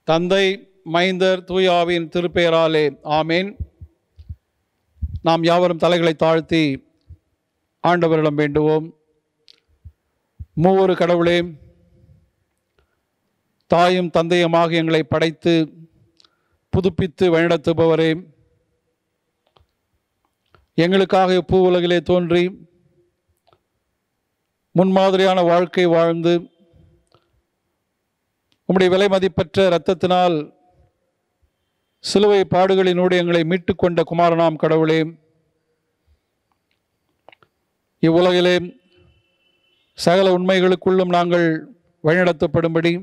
தந்தை மைந்தர் தூயாவின் திருப்பெயராலே ஆமேன் நாம் யாவரும் தலைகளை தாழ்த்தி ஆண்டவரிடம் வேண்டுவோம் மூவொரு கடவுளே தாயும் தந்தையுமாக எங்களை படைத்து புதுப்பித்து வழிநடத்துபவரே எங்களுக்காக இப்பூ உலகிலே தோன்றி முன்மாதிரியான வாழ்க்கை வாழ்ந்து உம்முடைய விலை மதிப்பற்ற இரத்தத்தினால் சிலுவை பாடுகளினூடு எங்களை மீட்டு கொண்ட குமாரனாம் கடவுளே இவ்வுலகிலே சகல உண்மைகளுக்குள்ளும் நாங்கள் வழிநடத்தப்படும்படி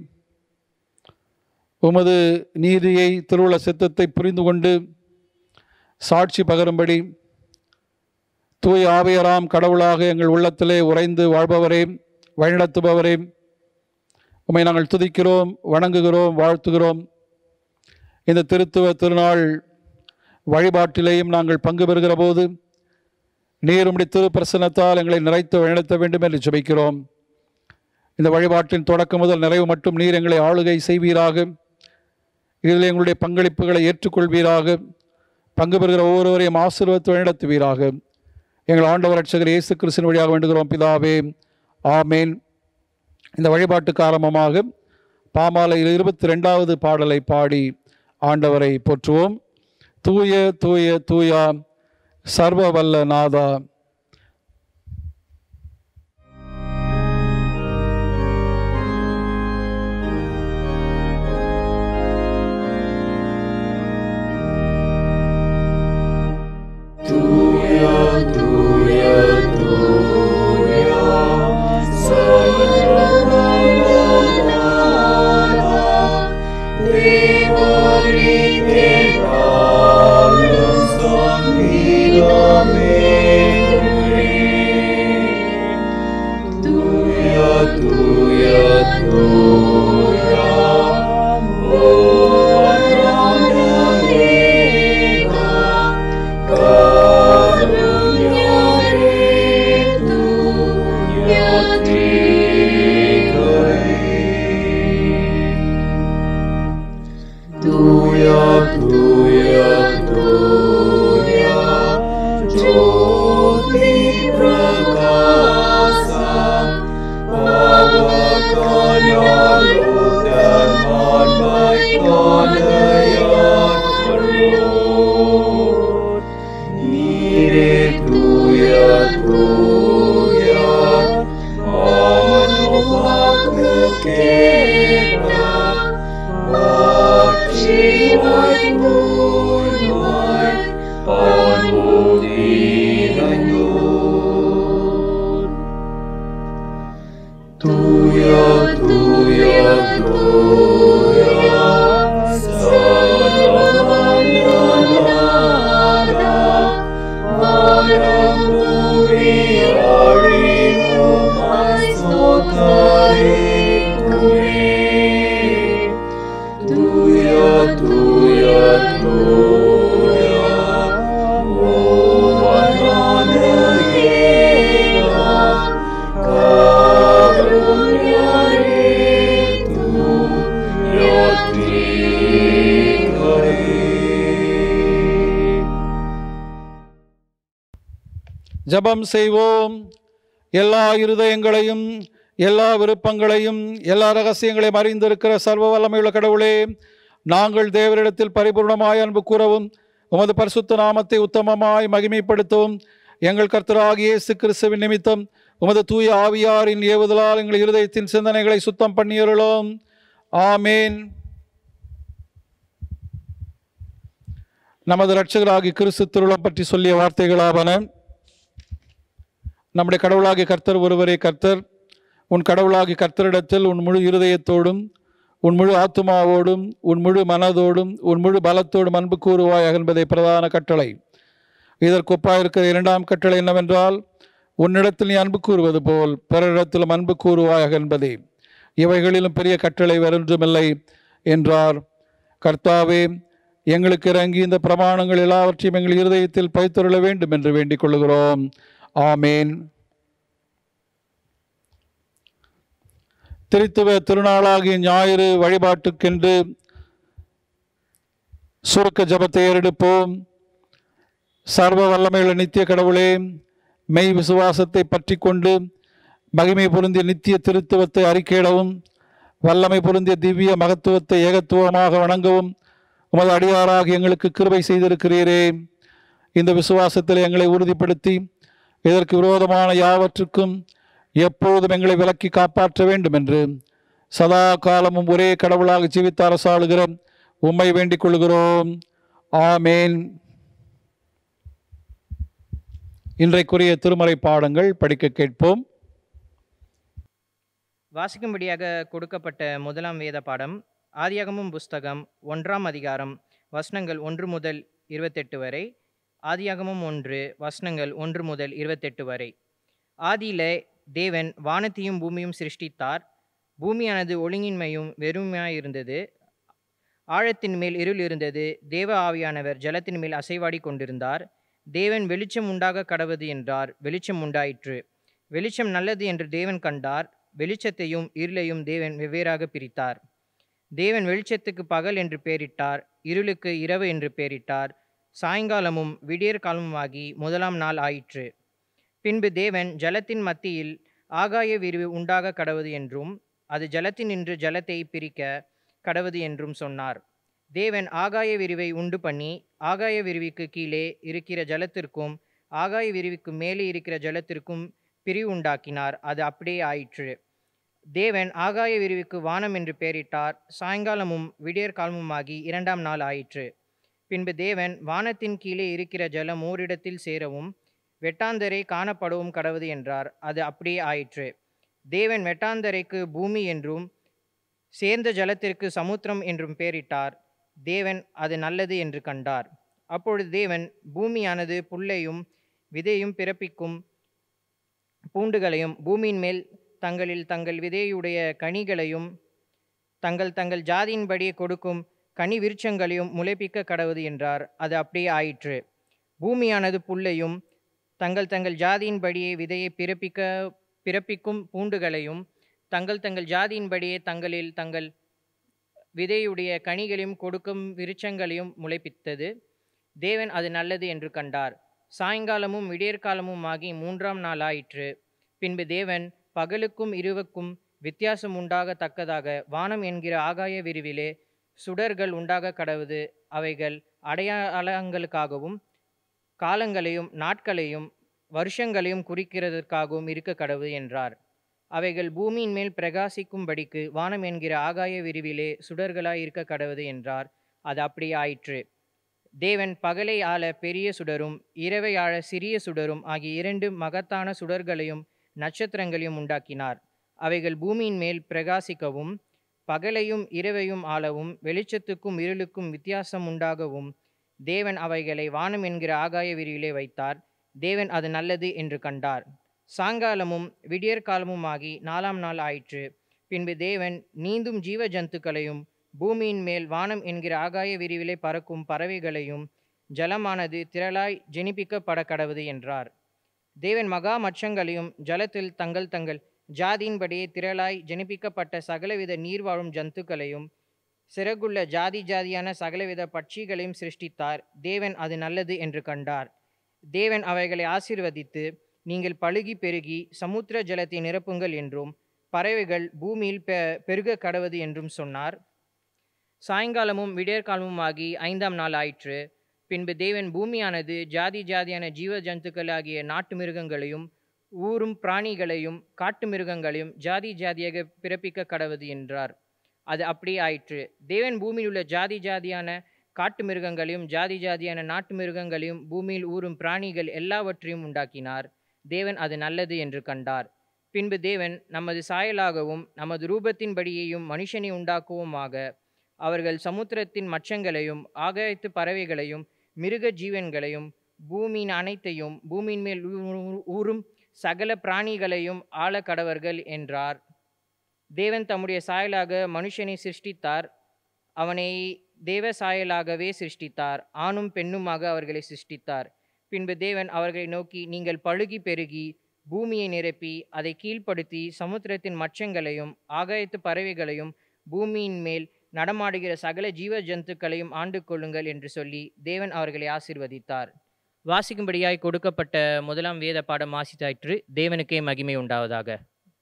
உமது நீதியை திருவுள சித்தத்தை புரிந்து கொண்டு சாட்சி பகரும்படி தூய் ஆவியராம் கடவுளாக எங்கள் உள்ளத்திலே உறைந்து வாழ்பவரே வழிநடத்துபவரே உம்மை நாங்கள் துதிக்கிறோம் வணங்குகிறோம் வாழ்த்துகிறோம் இந்த திருத்துவ திருநாள் வழிபாட்டிலேயும் நாங்கள் பங்கு பெறுகிற போது நீர் உம்முடைய திருப்பிரசனத்தால் எங்களை நிறைத்து வழிநடத்த வேண்டும் என்று ஜெபிக்கிறோம் இந்த வழிபாட்டின் தொடக்கம் முதல் நிறைவு மட்டும் நீர் எங்களை ஆளுகை செய்வீராக இதில் எங்களுடைய பங்களிப்புகளை ஏற்றுக்கொள்வீராக பங்கு பெறுகிற ஒவ்வொருவரையும் ஆசீர்வத்து வழிநடத்துவீராக எங்கள் ஆண்டவர் ரட்சகர் இயேசு கிறிஸ்தின் வழியாக வேண்டுகிறோம் பிதாவே ஆமேன் இந்த வழிபாட்டுக்கு ஆரம்பமாக பாமாலையில் இருபத்தி ரெண்டாவது பாடலை பாடி ஆண்டவரை போற்றுவோம் தூய தூய தூயா சர்வ வல்ல நாதா ஜெபம் செய்வோம் எல்லா இருதயங்களையும் எல்லா விருப்பங்களையும் எல்லா ரகசியங்களையும் அறிந்திருக்கிற சர்வ வல்லமையுள்ள கடவுளே நாங்கள் தேவரிடத்தில் பரிபூர்ணமாய் அன்பு கூறவும் உமது பரிசுத்த நாமத்தை உத்தமமாய் மகிமைப்படுத்தவும் எங்கள் கர்த்தராகிய இயேசு கிறிஸ்துவின் நிமித்தம் உமது தூய ஆவியாரின் ஏவுதலால் எங்கள் இருதயத்தின் சிந்தனைகளை சுத்தம் பண்ணியருளோம் ஆமேன் நமது இரட்சகராகி கிறிஸ்து திருளம் பற்றி சொல்லிய வார்த்தைகளாவன நம்முடைய கடவுளாகிய கர்த்தர் ஒருவரே கர்த்தர் உன் கடவுளாகிய கர்த்தரிடத்தில் உன் முழு இருதயத்தோடும் உன் முழு ஆத்துமாவோடும் உன் முழு மனதோடும் உன் முழு பலத்தோடும் அன்பு கூறுவாய் என்பதை பிரதான கட்டளை இதற்கு ஒப்பாயிருக்கிற இரண்டாம் கட்டளை என்னவென்றால் உன்னிடத்தில் நீ அன்பு கூறுவது போல் பிறரிடத்திலும் அன்பு கூறுவாயாக என்பதே இவைகளிலும் பெரிய கட்டளை வேறொன்றுமில்லை என்றார் கர்த்தாவே எங்களுக்கு இறங்கி இந்த பிரமாணங்கள் எல்லாவற்றையும் எங்கள் இருதயத்தில் பைத்துருள வேண்டும் என்று வேண்டிக் கொள்கிறோம் ஆமேன் திருத்துவ திருநாளாகிய ஞாயிறு வழிபாட்டுக்கென்று சுருக்க ஜபத்தை ஏறெடுப்போம் சர்வ வல்லமையுள்ள நித்திய கடவுளே மெய் விசுவாசத்தை பற்றி கொண்டு மகிமை பொருந்திய நித்திய திருத்துவத்தை அறிக்கையிடவும் வல்லமை பொருந்திய திவ்ய மகத்துவத்தை ஏகத்துவமாக வணங்கவும் உமது அடியாராக எங்களுக்கு கிருபை செய்திருக்கிறீரே இந்த விசுவாசத்தில் எங்களை உறுதிப்படுத்தி இதற்கு விரோதமான யாவற்றுக்கும் எப்பொழுதும் எங்களை விலக்கி காப்பாற்ற வேண்டும் என்று சதா காலமும் ஒரே கடவுளாக ஜீவித்த அரசாளுகிற உம்மை வேண்டிக் கொள்கிறோம் ஆமேன் இன்றைக்குரிய திருமறை பாடங்கள் படிக்க கேட்போம் வாசிக்கும்படியாக கொடுக்கப்பட்ட முதலாம் வேத பாடம் ஆதியாகமும் புஸ்தகம் ஒன்றாம் அதிகாரம் வசனங்கள் ஒன்று முதல் இருபத்தெட்டு வரை ஆதியாகமும் ஒன்று வசனங்கள் ஒன்று முதல் இருபத்தெட்டு வரை ஆதியிலே தேவன் வானத்தையும் பூமியும் சிருஷ்டித்தார் பூமியானது ஒழுங்கின்மையும் வெறுமையாயிருந்தது ஆழத்தின் மேல் இருள் இருந்தது தேவ ஆவியானவர் ஜலத்தின் மேல் அசைவாடி கொண்டிருந்தார் தேவன் வெளிச்சம் உண்டாக கடவது என்றார் வெளிச்சம் உண்டாயிற்று வெளிச்சம் நல்லது என்று தேவன் கண்டார் வெளிச்சத்தையும் இருளையும் தேவன் வெவ்வேறாக பிரித்தார் தேவன் வெளிச்சத்துக்கு பகல் என்று பெயரிட்டார் இருளுக்கு இரவு என்று பெயரிட்டார் சாயங்காலமும் விடியற் காலமுமாகி முதலாம் நாள் ஆயிற்று பின்பு தேவன் ஜலத்தின் மத்தியில் ஆகாய விரிவு உண்டாக கடவது என்றும் அது ஜலத்தினின்று ஜலத்தை பிரிக்க கடவது என்றும் சொன்னார் தேவன் ஆகாய விரிவை உண்டு பண்ணி ஆகாய விரிவுக்கு கீழே இருக்கிற ஜலத்திற்கும் ஆகாய விரிவுக்கு மேலே இருக்கிற ஜலத்திற்கும் பிரிவு உண்டாக்கினார் அது அப்படியே ஆயிற்று தேவன் ஆகாய விரிவுக்கு வானம் என்று பெயரிட்டார் சாயங்காலமும் விடியற் காலமுமாகி இரண்டாம் நாள் ஆயிற்று பின்பு தேவன் வானத்தின் கீழே இருக்கிற ஜலம் ஓரிடத்தில் சேரவும் வெட்டாந்தரை காணப்படவும் கடவுது என்றார் அது அப்படியே ஆயிற்று தேவன் வெட்டாந்தரைக்கு பூமி என்றும் சேர்ந்த ஜலத்திற்கு சமுத்திரம் என்றும் பெயரிட்டார் தேவன் அது நல்லது என்று கண்டார் அப்பொழுது தேவன் பூமியானது புல்லையும் விதையும் பிறப்பிக்கும் பூண்டுகளையும் பூமியின் மேல் தங்களில் தங்கள் விதையுடைய கனிகளையும் தங்கள் தங்கள் ஜாதியின்படி கொடுக்கும் கனி விருட்சங்களையும் முளைப்பிக்க கடவுது என்றார் அது அப்படியே ஆயிற்று பூமியானது புல்லையும் தங்கள் தங்கள் ஜாதியின்படியே விதையை பிறப்பிக்க பிறப்பிக்கும் பூண்டுகளையும் தங்கள் தங்கள் ஜாதியின்படியே தங்களில் தங்கள் விதையுடைய கனிகளையும் கொடுக்கும் விருட்சங்களையும் முளைப்பித்தது தேவன் அது நல்லது என்று கண்டார் சாயங்காலமும் விடியற்காலமும் ஆகி மூன்றாம் நாள் ஆயிற்று பின்பு தேவன் பகலுக்கும் இரவுக்கும் வித்தியாசம் உண்டாகத்தக்கதாக வானம் என்கிற ஆகாய விரிவிலே சுடர்கள் உண்டாக கடவுது அவைகள் அடையாளங்களுக்காகவும் காலங்களையும் நாட்களையும் வருஷங்களையும் குறிக்கிறதற்காகவும் இருக்க கடவுது என்றார் அவைகள் பூமியின் மேல் பிரகாசிக்கும்படிக்கு வானம் என்கிற ஆகாய விரிவிலே சுடர்களாய் இருக்க கடவுது என்றார் அது அப்படியே ஆயிற்று தேவன் பகலை ஆள பெரிய சுடரும் இரவை ஆள சிறிய சுடரும் ஆகிய இரண்டு மகத்தான சுடர்களையும் நட்சத்திரங்களையும் உண்டாக்கினார் அவைகள் பூமியின் மேல் பிரகாசிக்கவும் பகலையும் இரவையும் ஆளவும் வெளிச்சத்துக்கும் இருளுக்கும் வித்தியாசம் உண்டாகவும் தேவன் அவைகளை வானம் என்கிற ஆகாய விரிவிலே வைத்தார் தேவன் அது நல்லது என்று கண்டார் சாயங்காலமும் விடியற்காலமும் ஆகி நாலாம் நாள் ஆயிற்று பின்பு தேவன் நீந்தும் ஜீவ ஜந்துக்களையும் பூமியின் மேல் வானம் என்கிற ஆகாய விரிவிலே பறக்கும் பறவைகளையும் ஜலமானது திரளாய் ஜெனிப்பிக்கப்பட கடவுது என்றார் தேவன் மகா மச்சங்களையும் ஜலத்தில் தங்கள் தங்கள் ஜாதியின்படியே திரளாய் ஜெனிப்பிக்கப்பட்ட சகலவித நீர்வாழும் ஜந்துக்களையும் சிறகுள்ள ஜாதி ஜாதியான சகலவித பட்சிகளையும் சிருஷ்டித்தார் தேவன் அது நல்லது என்று கண்டார் தேவன் அவைகளை ஆசீர்வதித்து நீங்கள் பழுகி பெருகி சமுத்திர ஜலத்தை நிரப்புங்கள் என்றும் பறவைகள் பூமியில் பெ பெருக கடவது என்றும் சொன்னார் சாயங்காலமும் விடியற்காலமும் ஆகி ஐந்தாம் நாள் ஆயிற்று பின்பு தேவன் பூமியானது ஜாதி ஜாதியான ஜீவ ஜந்துக்களாகிய நாட்டு மிருகங்களையும் ஊரும் பிராணிகளையும் காட்டு மிருகங்களையும் ஜாதி ஜாதியாக பிறப்பிக்க கடவுது என்றார் அது அப்படியே ஆயிற்று தேவன் பூமியில் உள்ள ஜாதி ஜாதியான காட்டு மிருகங்களையும் ஜாதி ஜாதியான நாட்டு மிருகங்களையும் பூமியில் ஊறும் பிராணிகள் எல்லாவற்றையும் உண்டாக்கினார் தேவன் அது நல்லது என்று கண்டார் பின்பு தேவன் நமது சாயலாகவும் நமது ரூபத்தின்படியேயும் மனுஷனை உண்டாக்குவோமாக அவர்கள் சமுத்திரத்தின் மச்சங்களையும் ஆகாயத்து பறவைகளையும் மிருக ஜீவன்களையும் பூமியின் அனைத்தையும் பூமியின் மேல் ஊ- ஊறும் சகல பிராணிகளையும் ஆள கடவர்கள் என்றார் தேவன் தம்முடைய சாயலாக மனுஷனை சிருஷ்டித்தார் அவனை தேவ சாயலாகவே சிருஷ்டித்தார் ஆணும் பெண்ணுமாக அவர்களை சிருஷ்டித்தார் பின்பு தேவன் அவர்களை நோக்கி நீங்கள் பழுகி பெருகி பூமியை நிரப்பி அதை கீழ்ப்படுத்தி சமுத்திரத்தின் மச்சங்களையும் ஆகாயத்து பறவைகளையும் பூமியின் மேல் நடமாடுகிற சகல ஜீவ ஜந்துக்களையும் ஆண்டு கொள்ளுங்கள் என்று சொல்லி தேவன் அவர்களை ஆசீர்வதித்தார் வாசிக்கும்படியாய் கொடுக்கப்பட்ட முதலாம் வேத பாடம் வாசித்தாயிற்று தேவனுக்கே மகிமை உண்டாவதாக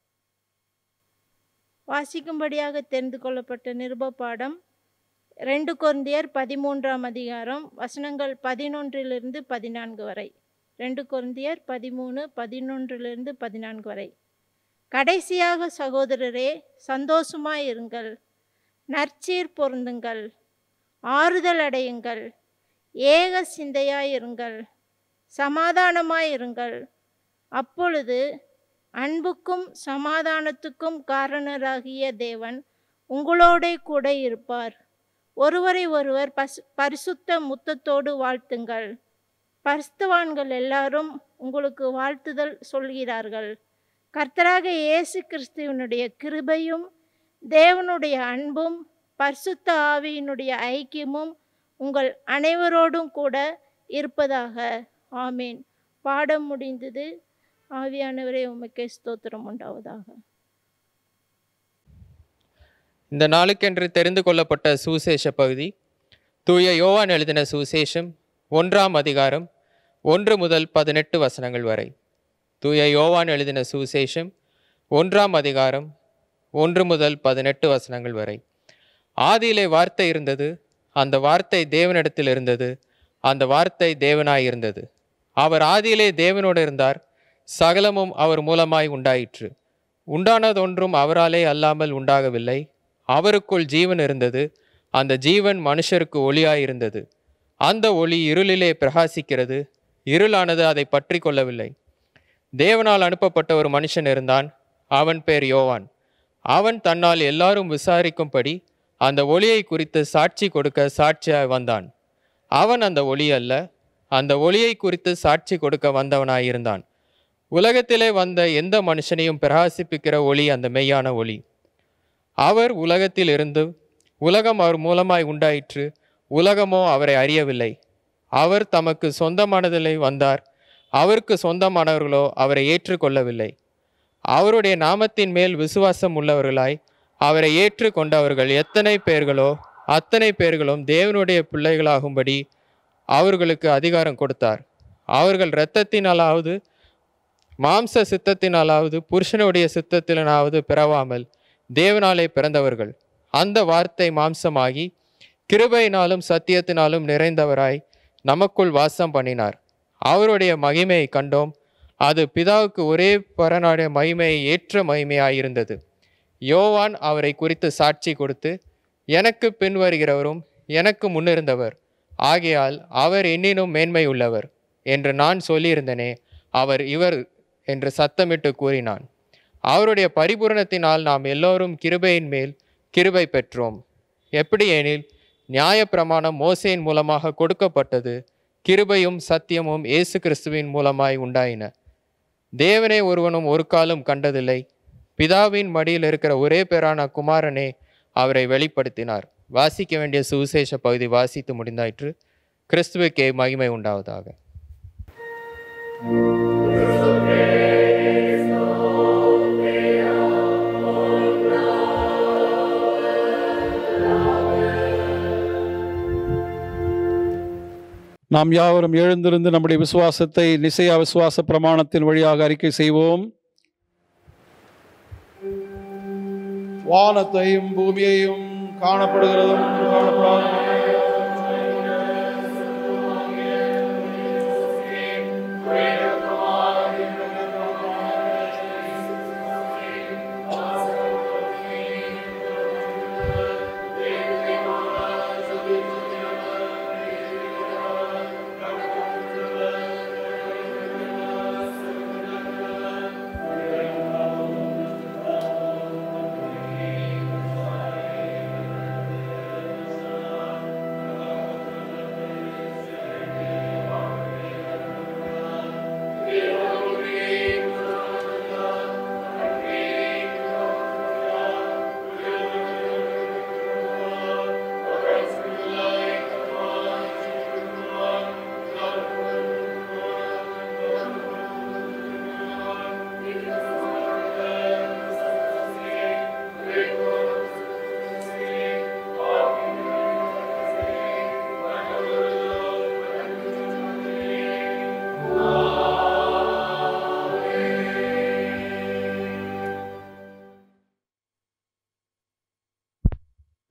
வாசிக்கும்படியாக தெரிந்து கொள்ளப்பட்ட நிருப பாடம் ரெண்டு கொரிந்தியர் பதிமூன்றாம் அதிகாரம் வசனங்கள் பதினொன்றிலிருந்து பதினான்கு வரை ரெண்டு கொரிந்தியர் பதிமூணு பதினொன்றிலிருந்து பதினான்கு வரை கடைசியாக சகோதரரே சந்தோஷமாயிருங்கள் நற்சீர் பொருந்துங்கள் ஆறுதல் அடையுங்கள் ஏக சிந்தையாயிருங்கள் சமாதானமாயிருங்கள் அப்பொழுது அன்புக்கும் சமாதானத்துக்கும் காரணராகிய தேவன் உங்களோடே கூட இருப்பார் ஒருவரை ஒருவர் பஸ் பரிசுத்த முத்தத்தோடு வாழ்த்துங்கள் பரிசுத்தவான்கள் எல்லாரும் உங்களுக்கு வாழ்த்துதல் சொல்கிறார்கள் கர்த்தராக இயேசு கிறிஸ்துவனுடைய கிருபையும் தேவனுடைய அன்பும் பரிசுத்த ஆவியினுடைய ஐக்கியமும் உங்கள் அனைவரோடும் கூட இருப்பதாக ஆமீன் பாடம் முடிந்தது ஆவியானவரே உமக்கே ஸ்தோத்திரம் உண்டாவதாக இந்த நாளுக்கென்று தெரிந்து கொள்ளப்பட்ட சுவிசேஷ பகுதி தூய யோவான் எழுதின சுவிசேஷம் ஒன்றாம் அதிகாரம் ஒன்று முதல் பதினெட்டு வசனங்கள் வரை தூய யோவான் எழுதின சுவிசேஷம் ஒன்றாம் அதிகாரம் ஒன்று முதல் பதினெட்டு வசனங்கள் வரை ஆதியிலே வார்த்தை இருந்தது அந்த வார்த்தை தேவனிடத்தில் இருந்தது அந்த வார்த்தை தேவனாய் இருந்தது அவர் ஆதியிலே தேவனோடு இருந்தார் சகலமும் அவர் மூலமாய் உண்டாயிற்று உண்டானதொன்றும் அவராலே அல்லாமல் உண்டாகவில்லை அவருக்குள் ஜீவன் இருந்தது அந்த ஜீவன் மனுஷருக்கு ஒளியாயிருந்தது அந்த ஒளி இருளிலே பிரகாசிக்கிறது இருளானது அதை பற்றி கொள்ளவில்லை தேவனால் அனுப்பப்பட்ட ஒரு மனுஷன் இருந்தான் அவன் பேர் யோவான் அவன் தன்னால் எல்லாரும் விசாரிக்கும்படி அந்த ஒளியை குறித்து சாட்சி கொடுக்க சாட்சியாய் வந்தான் அவன் அந்த ஒளி அல்ல அந்த ஒளியை குறித்து சாட்சி கொடுக்க வந்தவனாயிருந்தான் உலகத்திலே வந்த எந்த மனுஷனையும் பிரகாசிப்பிக்கிற ஒளி அந்த மெய்யான ஒளி அவர் உலகத்தில் இருந்து உலகம் அவர் மூலமாய் உண்டாயிற்று உலகமோ அவரை அறியவில்லை அவர் தமக்கு சொந்தமானதிலே வந்தார் அவருக்கு சொந்தமானவர்களோ அவரை ஏற்றுக்கொள்ளவில்லை அவருடைய நாமத்தின் மேல் விசுவாசம் உள்ளவர்களாய் அவரை ஏற்றுக்கொண்டவர்கள் எத்தனை பேர்களோ அத்தனை பேர்களும் தேவனுடைய பிள்ளைகளாகும்படி அவர்களுக்கு அதிகாரம் கொடுத்தார் அவர்கள் இரத்தத்தினாலாவது மாம்ச சித்தத்தினாலாவது புருஷனுடைய சித்தத்தினாலாவது பிறவாமல் தேவனாலே பிறந்தவர்கள் அந்த வார்த்தை மாம்சமாகி கிருபையினாலும் சத்தியத்தினாலும் நிறைந்தவராய் நமக்குள் வாசம் பண்ணினார் அவருடைய மகிமையை கண்டோம் அது பிதாவுக்கு ஒரே பரனுடைய மகிமையை ஏற்ற மகிமையாயிருந்தது யோவான் அவரை குறித்து சாட்சி கொடுத்து எனக்கு பின்வருகிறவரும் எனக்கு முன்னிருந்தவர் ஆகையால் அவர் என்னினும் மேன்மை உள்ளவர் என்று நான் சொல்லியிருந்தனே அவர் இவர் என்று சத்தமிட்டு கூறினான் அவருடைய பரிபூரணத்தினால் நாம் எல்லோரும் கிருபையின் மேல் கிருபை பெற்றோம் எப்படி எனில் நியாயப்பிரமாணம் மோசையின் மூலமாக கொடுக்கப்பட்டது கிருபையும் சத்தியமும் இயேசு கிறிஸ்துவின் மூலமாய் உண்டாயின தேவனை ஒருவனும் ஒரு காலம் கண்டதில்லை பிதாவின் மடியில் இருக்கிற ஒரே பேரான குமாரனே அவரை வெளிப்படுத்தினார் வாசிக்க வேண்டிய சுவிசேஷ பகுதி வாசித்து முடிந்தாயிற்று கிறிஸ்துவுக்கே மகிமை உண்டாவதாக நாம் யாவரும் எழுந்திருந்து நம்முடைய விசுவாசத்தை நிசையா விசுவாச பிரமாணத்தின் வழியாக அறிக்கை செய்வோம் வானத்தையும் பூமியையும் காணப்படுகிறதும் காணப்படாத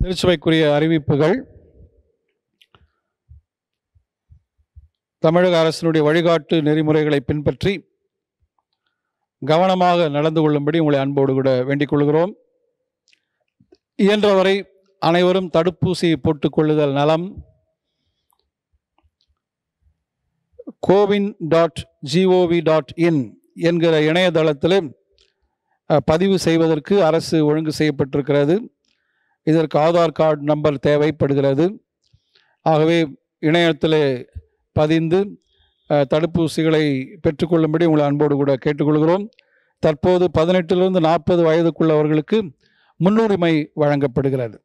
திருச்சுவைக்குரிய அறிவிப்புகள் தமிழக அரசினுடைய வழிகாட்டு நெறிமுறைகளை பின்பற்றி கவனமாக நடந்து கொள்ளும்படி உங்களை அன்போடு கூட வேண்டிக் கொள்கிறோம் இயன்றவரை அனைவரும் தடுப்பூசி போட்டுக்கொள்ளுதல் நலம் CoWIN dot G O V dot in என்கிற இணையதளத்தில் அஹ், பதிவு செய்வதற்கு அரசு ஒழுங்கு செய்யப்பட்டிருக்கிறது இதற்கு ஆதார் கார்டு நம்பர் தேவைப்படுகிறது ஆகவே இணையத்தில் பதிந்து அஹ், தடுப்பூசிகளை பெற்றுக்கொள்ளும்படி உங்களை அன்போடு கூட கேட்டுக்கொள்கிறோம் தற்போது பதினெட்டிலிருந்து நாற்பது வயதுக்குள்ளவர்களுக்கு முன்னுரிமை வழங்கப்படுகிறது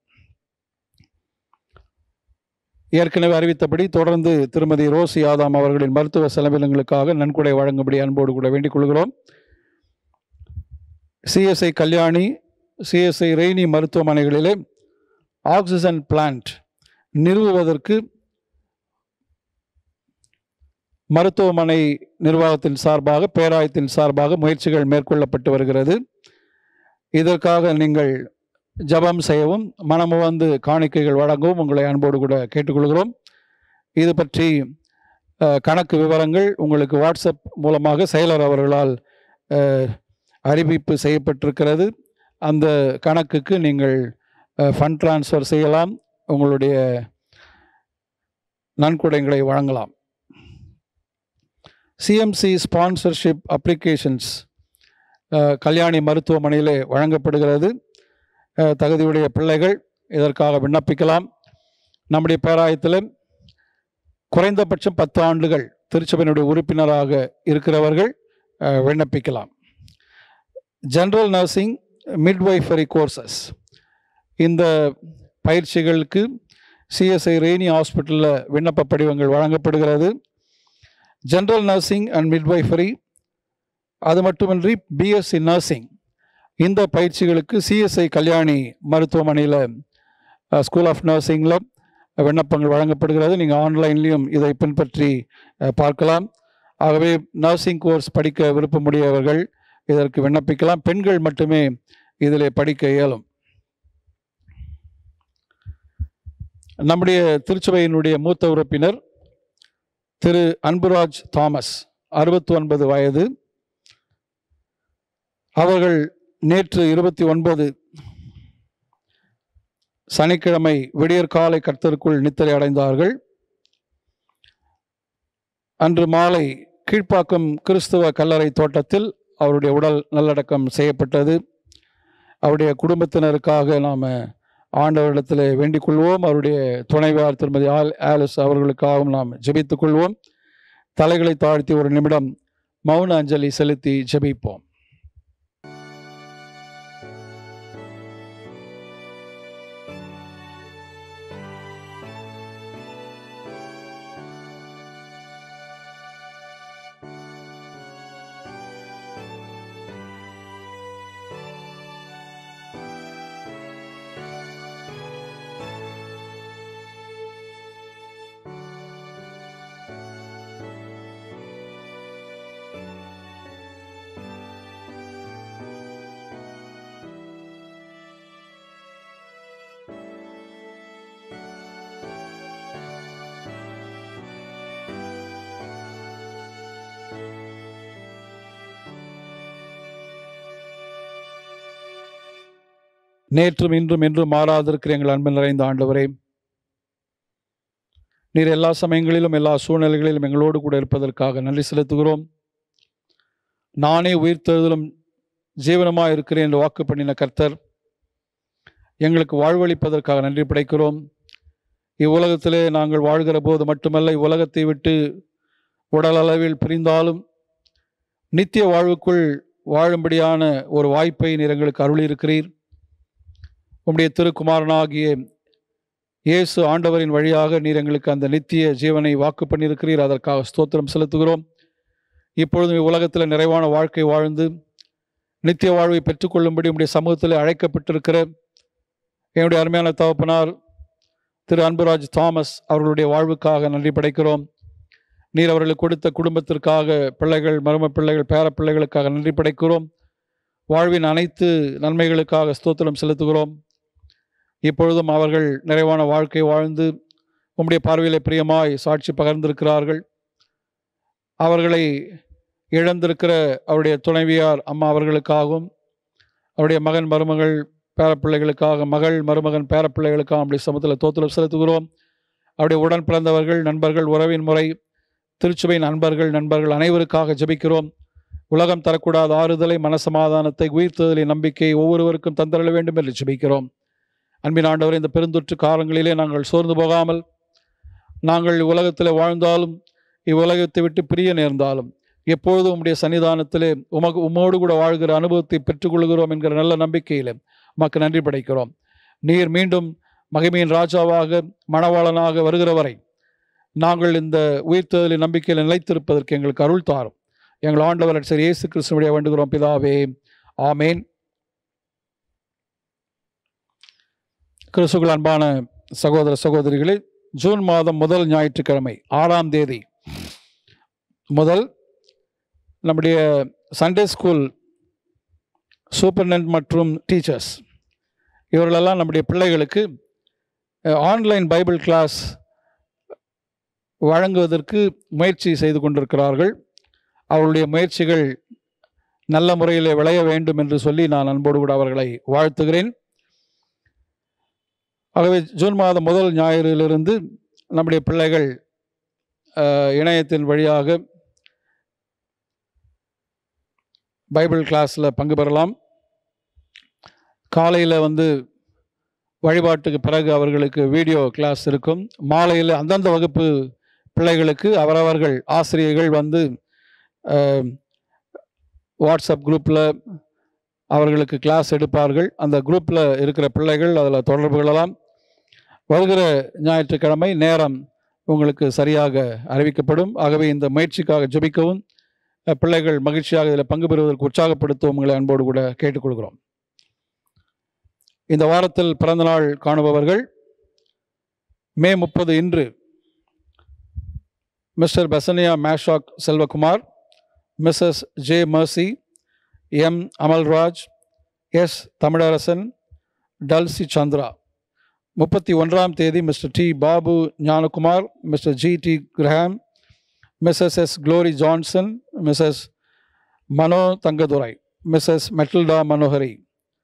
ஏற்கனவே அறிவித்தபடி தொடர்ந்து திருமதி ரோசி ஆதாம் அவர்களின் மருத்துவ செலவினங்களுக்காக நன்கொடை வழங்கும்படி அன்போடு கூட வேண்டிக் கொள்கிறோம் சிஎஸ்ஐ கல்யாணி சிஎஸ்ஐ ரெய்னி மருத்துவமனைகளிலே ஆக்சிஜன் பிளான்ட் நிறுவுவதற்கு மருத்துவமனை நிர்வாகத்தின் சார்பாக பேராயத்தின் சார்பாக முயற்சிகள் மேற்கொள்ளப்பட்டு வருகிறது இதற்காக நீங்கள் ஜெபம் செய்யவும் மனமுவந்து காணிக்கைகள் வழங்கவும் உங்களை அன்போடு கூட கேட்டுக்கொள்கிறோம் இது பற்றி அஹ், கணக்கு விவரங்கள் உங்களுக்கு வாட்ஸ்அப் மூலமாக செயலர் அவர்களால் அஹ், அறிவிப்பு செய்யப்பட்டிருக்கிறது அந்த கணக்குக்கு நீங்கள் ஃபண்ட் ட்ரான்ஸ்ஃபர் செய்யலாம் உங்களுடைய நன்கொடைகளை வழங்கலாம் சிஎம்சி ஸ்பான்சர்ஷிப் அப்ளிகேஷன்ஸ் கல்யாணி மருத்துவமனையிலே வழங்கப்படுகிறது அஹ், தகுதியுடைய பிள்ளைகள் இதற்காக விண்ணப்பிக்கலாம் நம்முடைய பேராயத்தில் குறைந்தபட்சம் பத்து ஆண்டுகள் திருச்சபையினுடைய உறுப்பினராக இருக்கிறவர்கள் அஹ், விண்ணப்பிக்கலாம் ஜென்ரல் நர்சிங் மிட்வைஃபரி கோர்சஸ் இந்த பயிற்சிகளுக்கு சிஎஸ்ஐ ரெய்னி ஹாஸ்பிட்டலில் விண்ணப்ப படிவங்கள் வழங்கப்படுகிறது ஜென்ரல் நர்சிங் அண்ட் மிட்வைஃபரி அது மட்டுமின்றி பிஎஸ்சி நர்சிங் இந்த பயிற்சிகளுக்கு சிஎஸ்ஐ கல்யாணி மருத்துவமனையில் ஸ்கூல் ஆஃப் நர்சிங்கில் விண்ணப்பங்கள் வழங்கப்படுகிறது நீங்கள் ஆன்லைன்லேயும் இதை பின்பற்றி அஹ், பார்க்கலாம் ஆகவே நர்சிங் கோர்ஸ் படிக்க விருப்பமுடையவர்கள் இதற்கு விண்ணப்பிக்கலாம் பெண்கள் மட்டுமே இதில் படிக்க இயலும் நம்முடைய திருச்சபையினுடைய மூத்த உறுப்பினர் திரு அன்புராஜ் தாமஸ் அறுபத்தி ஒன்பது வயது அவர்கள் நேற்று இருபத்தி ஒன்பது சனிக்கிழமை விடியற்காலை கர்த்தருக்குள் நித்திரை அடைந்தார்கள் அன்று மாலை கீழ்ப்பாக்கம் கிறிஸ்துவ கல்லறை தோட்டத்தில் அவருடைய உடல் நல்லடக்கம் செய்யப்பட்டது அவருடைய குடும்பத்தினருக்காக நாம் ஆண்டவரிடத்தில் வேண்டிக் கொள்வோம் அவருடைய துணைவியார் திருமதி ஆல் ஆலிஸ் அவர்களுக்காகவும் நாம் ஜெபித்துக் கொள்வோம் தலைகளை தாழ்த்தி ஒரு நிமிடம் மௌன அஞ்சலி செலுத்தி ஜெபிப்போம் நேற்றும் இன்றும் என்றும் மாறாதிருக்கிற எங்கள் அன்பில் நிறைந்த ஆண்டவரே நீர் எல்லா சமயங்களிலும் எல்லா சூழ்நிலைகளிலும் எங்களோடு கூட இருப்பதற்காக நன்றி செலுத்துகிறோம் நானே உயிர்த்தெழுதலும் ஜீவனமாக இருக்கிறேன் என்று வாக்கு பண்ணின கர்த்தர் எங்களுக்கு வாழ்வளிப்பதற்காக நன்றி படைக்கிறோம் இவ்வுலகத்திலே நாங்கள் வாழ்கிற போது மட்டுமல்ல இவ்வுலகத்தை விட்டு உடல் அளவில் பிரிந்தாலும் நித்திய வாழ்வுக்குள் வாழும்படியான ஒரு வாய்ப்பை நீர் எங்களுக்கு அருளியிருக்கிறீர் உம்முடைய திருக்குமாரனாகிய இயேசு ஆண்டவரின் வழியாக நீர் எங்களுக்கு அந்த நித்திய ஜீவனை வாக்கு பண்ணியிருக்கிறீர் அதற்காக ஸ்தோத்திரம் செலுத்துகிறோம் இப்பொழுதும் உலகத்தில் நிறைவான வாழ்க்கை வாழ்ந்து நித்திய வாழ்வை பெற்றுக்கொள்ளும்படி உம்முடைய சமூகத்தில் அழைக்கப்பட்டிருக்கிற என்னுடைய அருமையான தகப்பனார் திரு அன்புராஜ் தாமஸ் அவர்களுடைய வாழ்வுக்காக நன்றி படைக்கிறோம் நீர் அவர்களுக்கு கொடுத்த குடும்பத்திற்காக பிள்ளைகள் மரும பிள்ளைகள் பேர பிள்ளைகளுக்காக நன்றி படைக்கிறோம் வாழ்வின் அனைத்து நன்மைகளுக்காக ஸ்தோத்திரம் செலுத்துகிறோம் இப்பொழுதும் அவர்கள் நிறைவான வாழ்க்கை வாழ்ந்து உம்முடைய பார்வையிலே பிரியமாய் சாட்சி பகர்ந்திருக்கிறார்கள் அவர்களை இழந்திருக்கிற அவருடைய துணைவியார் அம்மா அவர்களுக்காகவும் அவருடைய மகன் மருமகள் பேரப்பிள்ளைகளுக்காக மகள் மருமகன் பேரப்பிள்ளைகளுக்காக அப்படி சமத்தில் தோத்திரம் செலுத்துகிறோம் அவருடைய உடன் பிறந்தவர்கள் நண்பர்கள் உறவின் முறை திருச்சுவை நண்பர்கள் நண்பர்கள் அனைவருக்காக ஜெபிக்கிறோம் உலகம் தரக்கூடாத ஆறுதலை மனசமாதானத்தை உயிர்த்ததலை நம்பிக்கை ஒவ்வொருவருக்கும் தந்தரள வேண்டும் என்று ஜெபிக்கிறோம் அன்பின் ஆண்டவர் இந்த பெருந்தொற்று காலங்களிலே நாங்கள் சோர்ந்து போகாமல் நாங்கள் உலகத்தில் வாழ்ந்தாலும் இவ்வுலகத்தை விட்டு பிரிய நேர்ந்தாலும் எப்பொழுதும் உம்முடைய சன்னிதானத்திலே உமக்கு உம்மோடு கூட வாழ்கிற அனுபவத்தை பெற்றுக்கொள்கிறோம் என்கிற நல்ல நம்பிக்கையிலே உமக்கு நன்றி படைக்கிறோம் நீர் மீண்டும் மகிமையின் ராஜாவாக மணவாளனாக வருகிற வரை நாங்கள் இந்த உயிர்த்தெழுதலின் நம்பிக்கையில் நிலைத்திருப்பதற்கு எங்களுக்கு அருள் தாரும் எங்கள் ஆண்டவர் சரி இயேசு கிறிஸ்துவனுடைய வேண்டுகிறோம் பிதாவே ஆமேன் கிறிஸ்துகள் அன்பான சகோதர சகோதரிகளே ஜூன் மாதம் முதல் ஞாயிற்றுக்கிழமை ஆறாம் தேதி முதல் நம்முடைய சண்டே ஸ்கூல் சூப்பர்டென்ட் மற்றும் டீச்சர்ஸ் இவர்களெல்லாம் நம்முடைய பிள்ளைகளுக்கு ஆன்லைன் பைபிள் கிளாஸ் வழங்குவதற்கு முயற்சி செய்து கொண்டிருக்கிறார்கள் அவர்களுடைய முயற்சிகள் நல்ல முறையில் விளைய வேண்டும் என்று சொல்லி நான் அன்போடு கூட அவர்களை வாழ்த்துகிறேன் ஆகவே ஜூன் மாதம் முதல் ஞாயிறிலிருந்து நம்முடைய பிள்ளைகள் அஹ், இணையத்தின் வழியாக பைபிள் கிளாஸில் பங்கு பெறலாம் காலையில் வந்து வழிபாட்டுக்கு பிறகு அவர்களுக்கு வீடியோ கிளாஸ் இருக்கும் மாலையில் அந்தந்த வகுப்பு பிள்ளைகளுக்கு அவரவர்கள் ஆசிரியர்கள் வந்து அஹ், வாட்ஸ்அப் குரூப்பில் அவர்களுக்கு கிளாஸ் எடுப்பார்கள் அந்த குரூப்பில் இருக்கிற பிள்ளைகள் அதில் தொடர்பு கொள்ளலாம் வருகிற ஞாயிற்றுக்கிழமை நேரம் உங்களுக்கு சரியாக அறிவிக்கப்படும் ஆகவே இந்த முயற்சிக்காக ஜெபிக்கவும் அஹ், பிள்ளைகள் மகிழ்ச்சியாக இதில் பங்கு பெறுவதற்கு உற்சாகப்படுத்தவும் உங்களை அன்போடு கூட கேட்டுக்கொள்கிறோம் இந்த வாரத்தில் பிறந்தநாள் காணுபவர்கள் மே முப்பது இன்று Mr Besaniya Meshach Selvakumar Mrs J Mercy M Amalraj S Tamilarasan Dulcie Chandra முப்பத்தி ஒன்றாம் தேதி Mr D Babu Gnanakumar Mr G D Graham Mrs S Glory Johnson Mrs Mano Thangadurai Mrs Matilda Manohari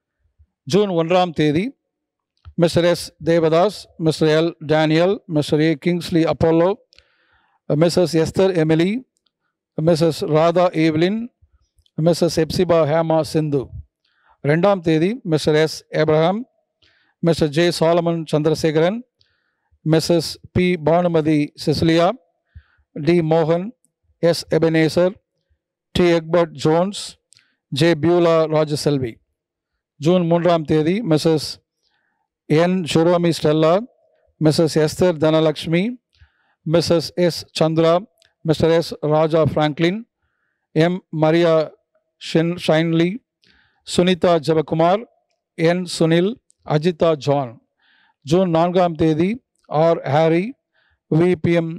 June ஒன்றாம் தேதி Mr S Devadas Mr L Daniel Mr A Kingsley Apollo Mrs Esther Emily Mrs Radha Evelyn Mrs Hephzibah Hema Sindhu ரெண்டாம் தேதி Mr S Abraham Mr J Solomon Chandrasekaran Mrs P Banumathi Cecilia D மோகன் S Ebenezer T Egbert Jones J Beulah Rajaselvi June மூன்றாம் தேதி Mrs N Shiromi Stella Mrs Esther Dhanalakshmi Mrs S Chandra Mr S Raja Franklin M Maria ஷின் ஷைன்லி Sunitha Jebakumar N Sunil Ajitha John June நான்காம் தேதி R Harry VBM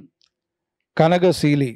Kanakaseeli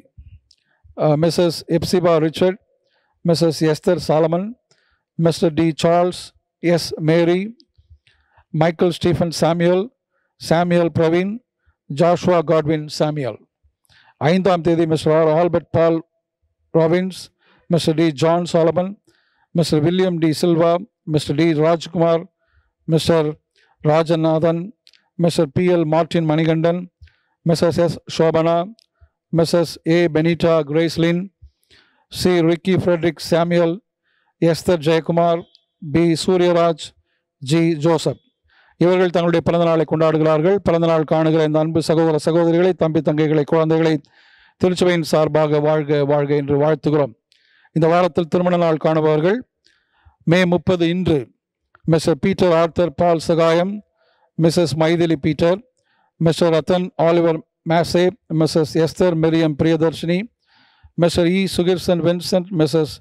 Mrs Hephzibah Richard Mrs Esther Solomon Mr D Charles S Mary Michael Stephen Samuel Samuel Praveen Joshua Godwin Samuel ஐந்தாம் தேதி Mr R Albert Paul Robins Mr D John Solomon Mr William D Silva Mr D Rajkumar Mr Rajanathan Mr P L Martin Manikandan Mrs S Shobana Mrs A Benita Gracelin C Ricky Frederick Samuel Esther Jayakumar P Suriyaraj G Joseph இவர்கள் தங்களுடைய பிறந்தநாளை கொண்டாடுகிறார்கள் பிறந்தநாள் காணுகிற இந்த அன்பு சகோதர சகோதரிகளை தம்பி தங்கைகளை குழந்தைகளை திருச்சுவையின் சார்பாக வாழ்க வாழ்க என்று வாழ்த்துகிறோம் இந்த வாரத்தில் திருமண நாள் காணுபவர்கள் மே முப்பது இன்று Mr Peter Arthur Paul Sagayam Mrs Mythili Peter Mr Rathan Oliver மேசே Mrs Esther Miriam Priyadharshini Mr E Sukirsan Vincent Mrs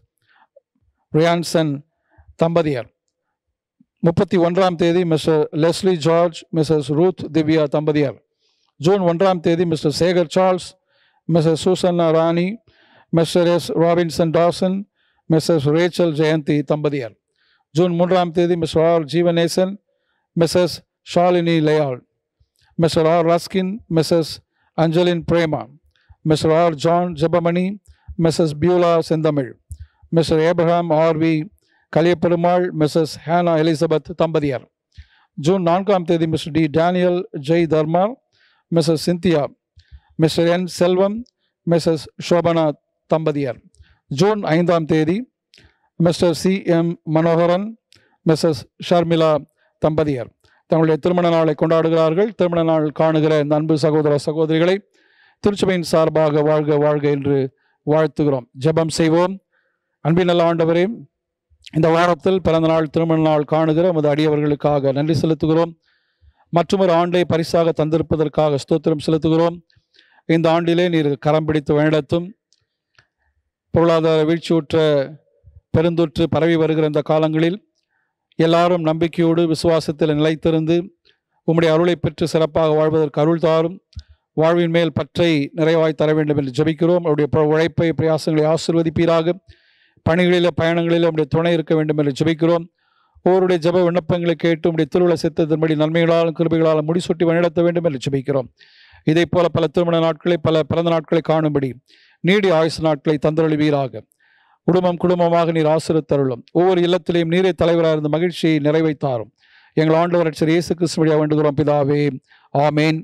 ரியான்சன் தம்பதியர் முப்பத்தி ஒன்றாம் தேதி Mr Leslie George Mrs Ruth Divya தம்பதியர் ஜூன் ஒன்றாம் தேதி Mr Sekar Charles Mrs Susanna Rani Mr S Robinson Dawson Mrs Rachel Jayanthi தம்பதியர் ஜூன் மூன்றாம் தேதி Mr R Jeevanesan Mrs Shalini Layal, Mr. R. Ruskin, Mrs. Angeline Prema, Mr. R. John Jabamani, Mrs. Beulah Sendamil, Mr. Abraham R. V. Kaliyaperumal Mrs Hannah Elizabeth தம்பதியர் June நான்காம் தேதி Mr D Daniel Jai Dharma Mrs Cynthia Mr N Selvam Mrs Shobana தம்பதியர் June ஐந்தாம் தேதி Mr C M Manoharan Mrs Sharmila தம்பதியர் தங்களுடைய திருமண நாளை கொண்டாடுகிறார்கள் திருமண நாள் காணுகிற இந்த அன்பு சகோதர சகோதரிகளை திருச்சபையின் சார்பாக வாழ்க வாழ்க என்று வாழ்த்துகிறோம் ஜெபம் செய்வோம் அன்பின் நல்ல ஆண்டவரே இந்த வாரத்தில் பிறந்த நாள் திருமண நாள் காணுகிற நமது அடியவர்களுக்காக நன்றி செலுத்துகிறோம் மற்றொரு ஆண்டை பரிசாக தந்திருப்பதற்காக ஸ்தோத்திரம் செலுத்துகிறோம் இந்த ஆண்டிலே நீர் கரம் பிடித்து வழிநடத்தும் பொருளாதார வீழ்ச்சியுற்ற பெருந்தொற்று பரவி வருகிற இந்த காலங்களில் எல்லாரும் நம்பிக்கையோடு விசுவாசத்தில் நிலைத்திருந்து உம்முடைய அருளை பெற்று சிறப்பாக வாழ்வதற்கு அருள் தாரும் வாழ்வின் மேல் பற்றை நிறைவாய் தர வேண்டும் என்று ஜெபிக்கிறோம் அவருடைய ப- உழைப்பை பிரயாசங்களை ஆசிர்வதிப்பீராக பணிகளில் பயணங்களில் உடைய துணை இருக்க வேண்டும் என்று ஜெபிக்கிறோம் ஒவ்வொருடைய ஜெப விண்ணப்பங்களை கேட்டு உடைய திருவிழா சித்தத்தின்படி நன்மைகளாலும் கிருபைகளாலும் முடிசூட்டி வழிநடத்த வேண்டும் என்று ஜெபிக்கிறோம் இதைப் போல பல திருமண நாட்களை பல பிறந்த நாட்களை காணும்படி நீடி ஆயுசு நாட்களை தந்தருளுவீராக குடும்பம் குடும்பமாக நீர் ஆசிரியத்தருளும் ஒவ்வொரு இல்லத்திலேயும் நீரே தலைவராக இருந்த மகிழ்ச்சியை நிறைவைத்தாரும் எங்கள் ஆண்டவர் ரட்சகர் இயேசு கிறிஸ்து வழியாக வேண்டுகிறோம் பிதாவே ஆமேன்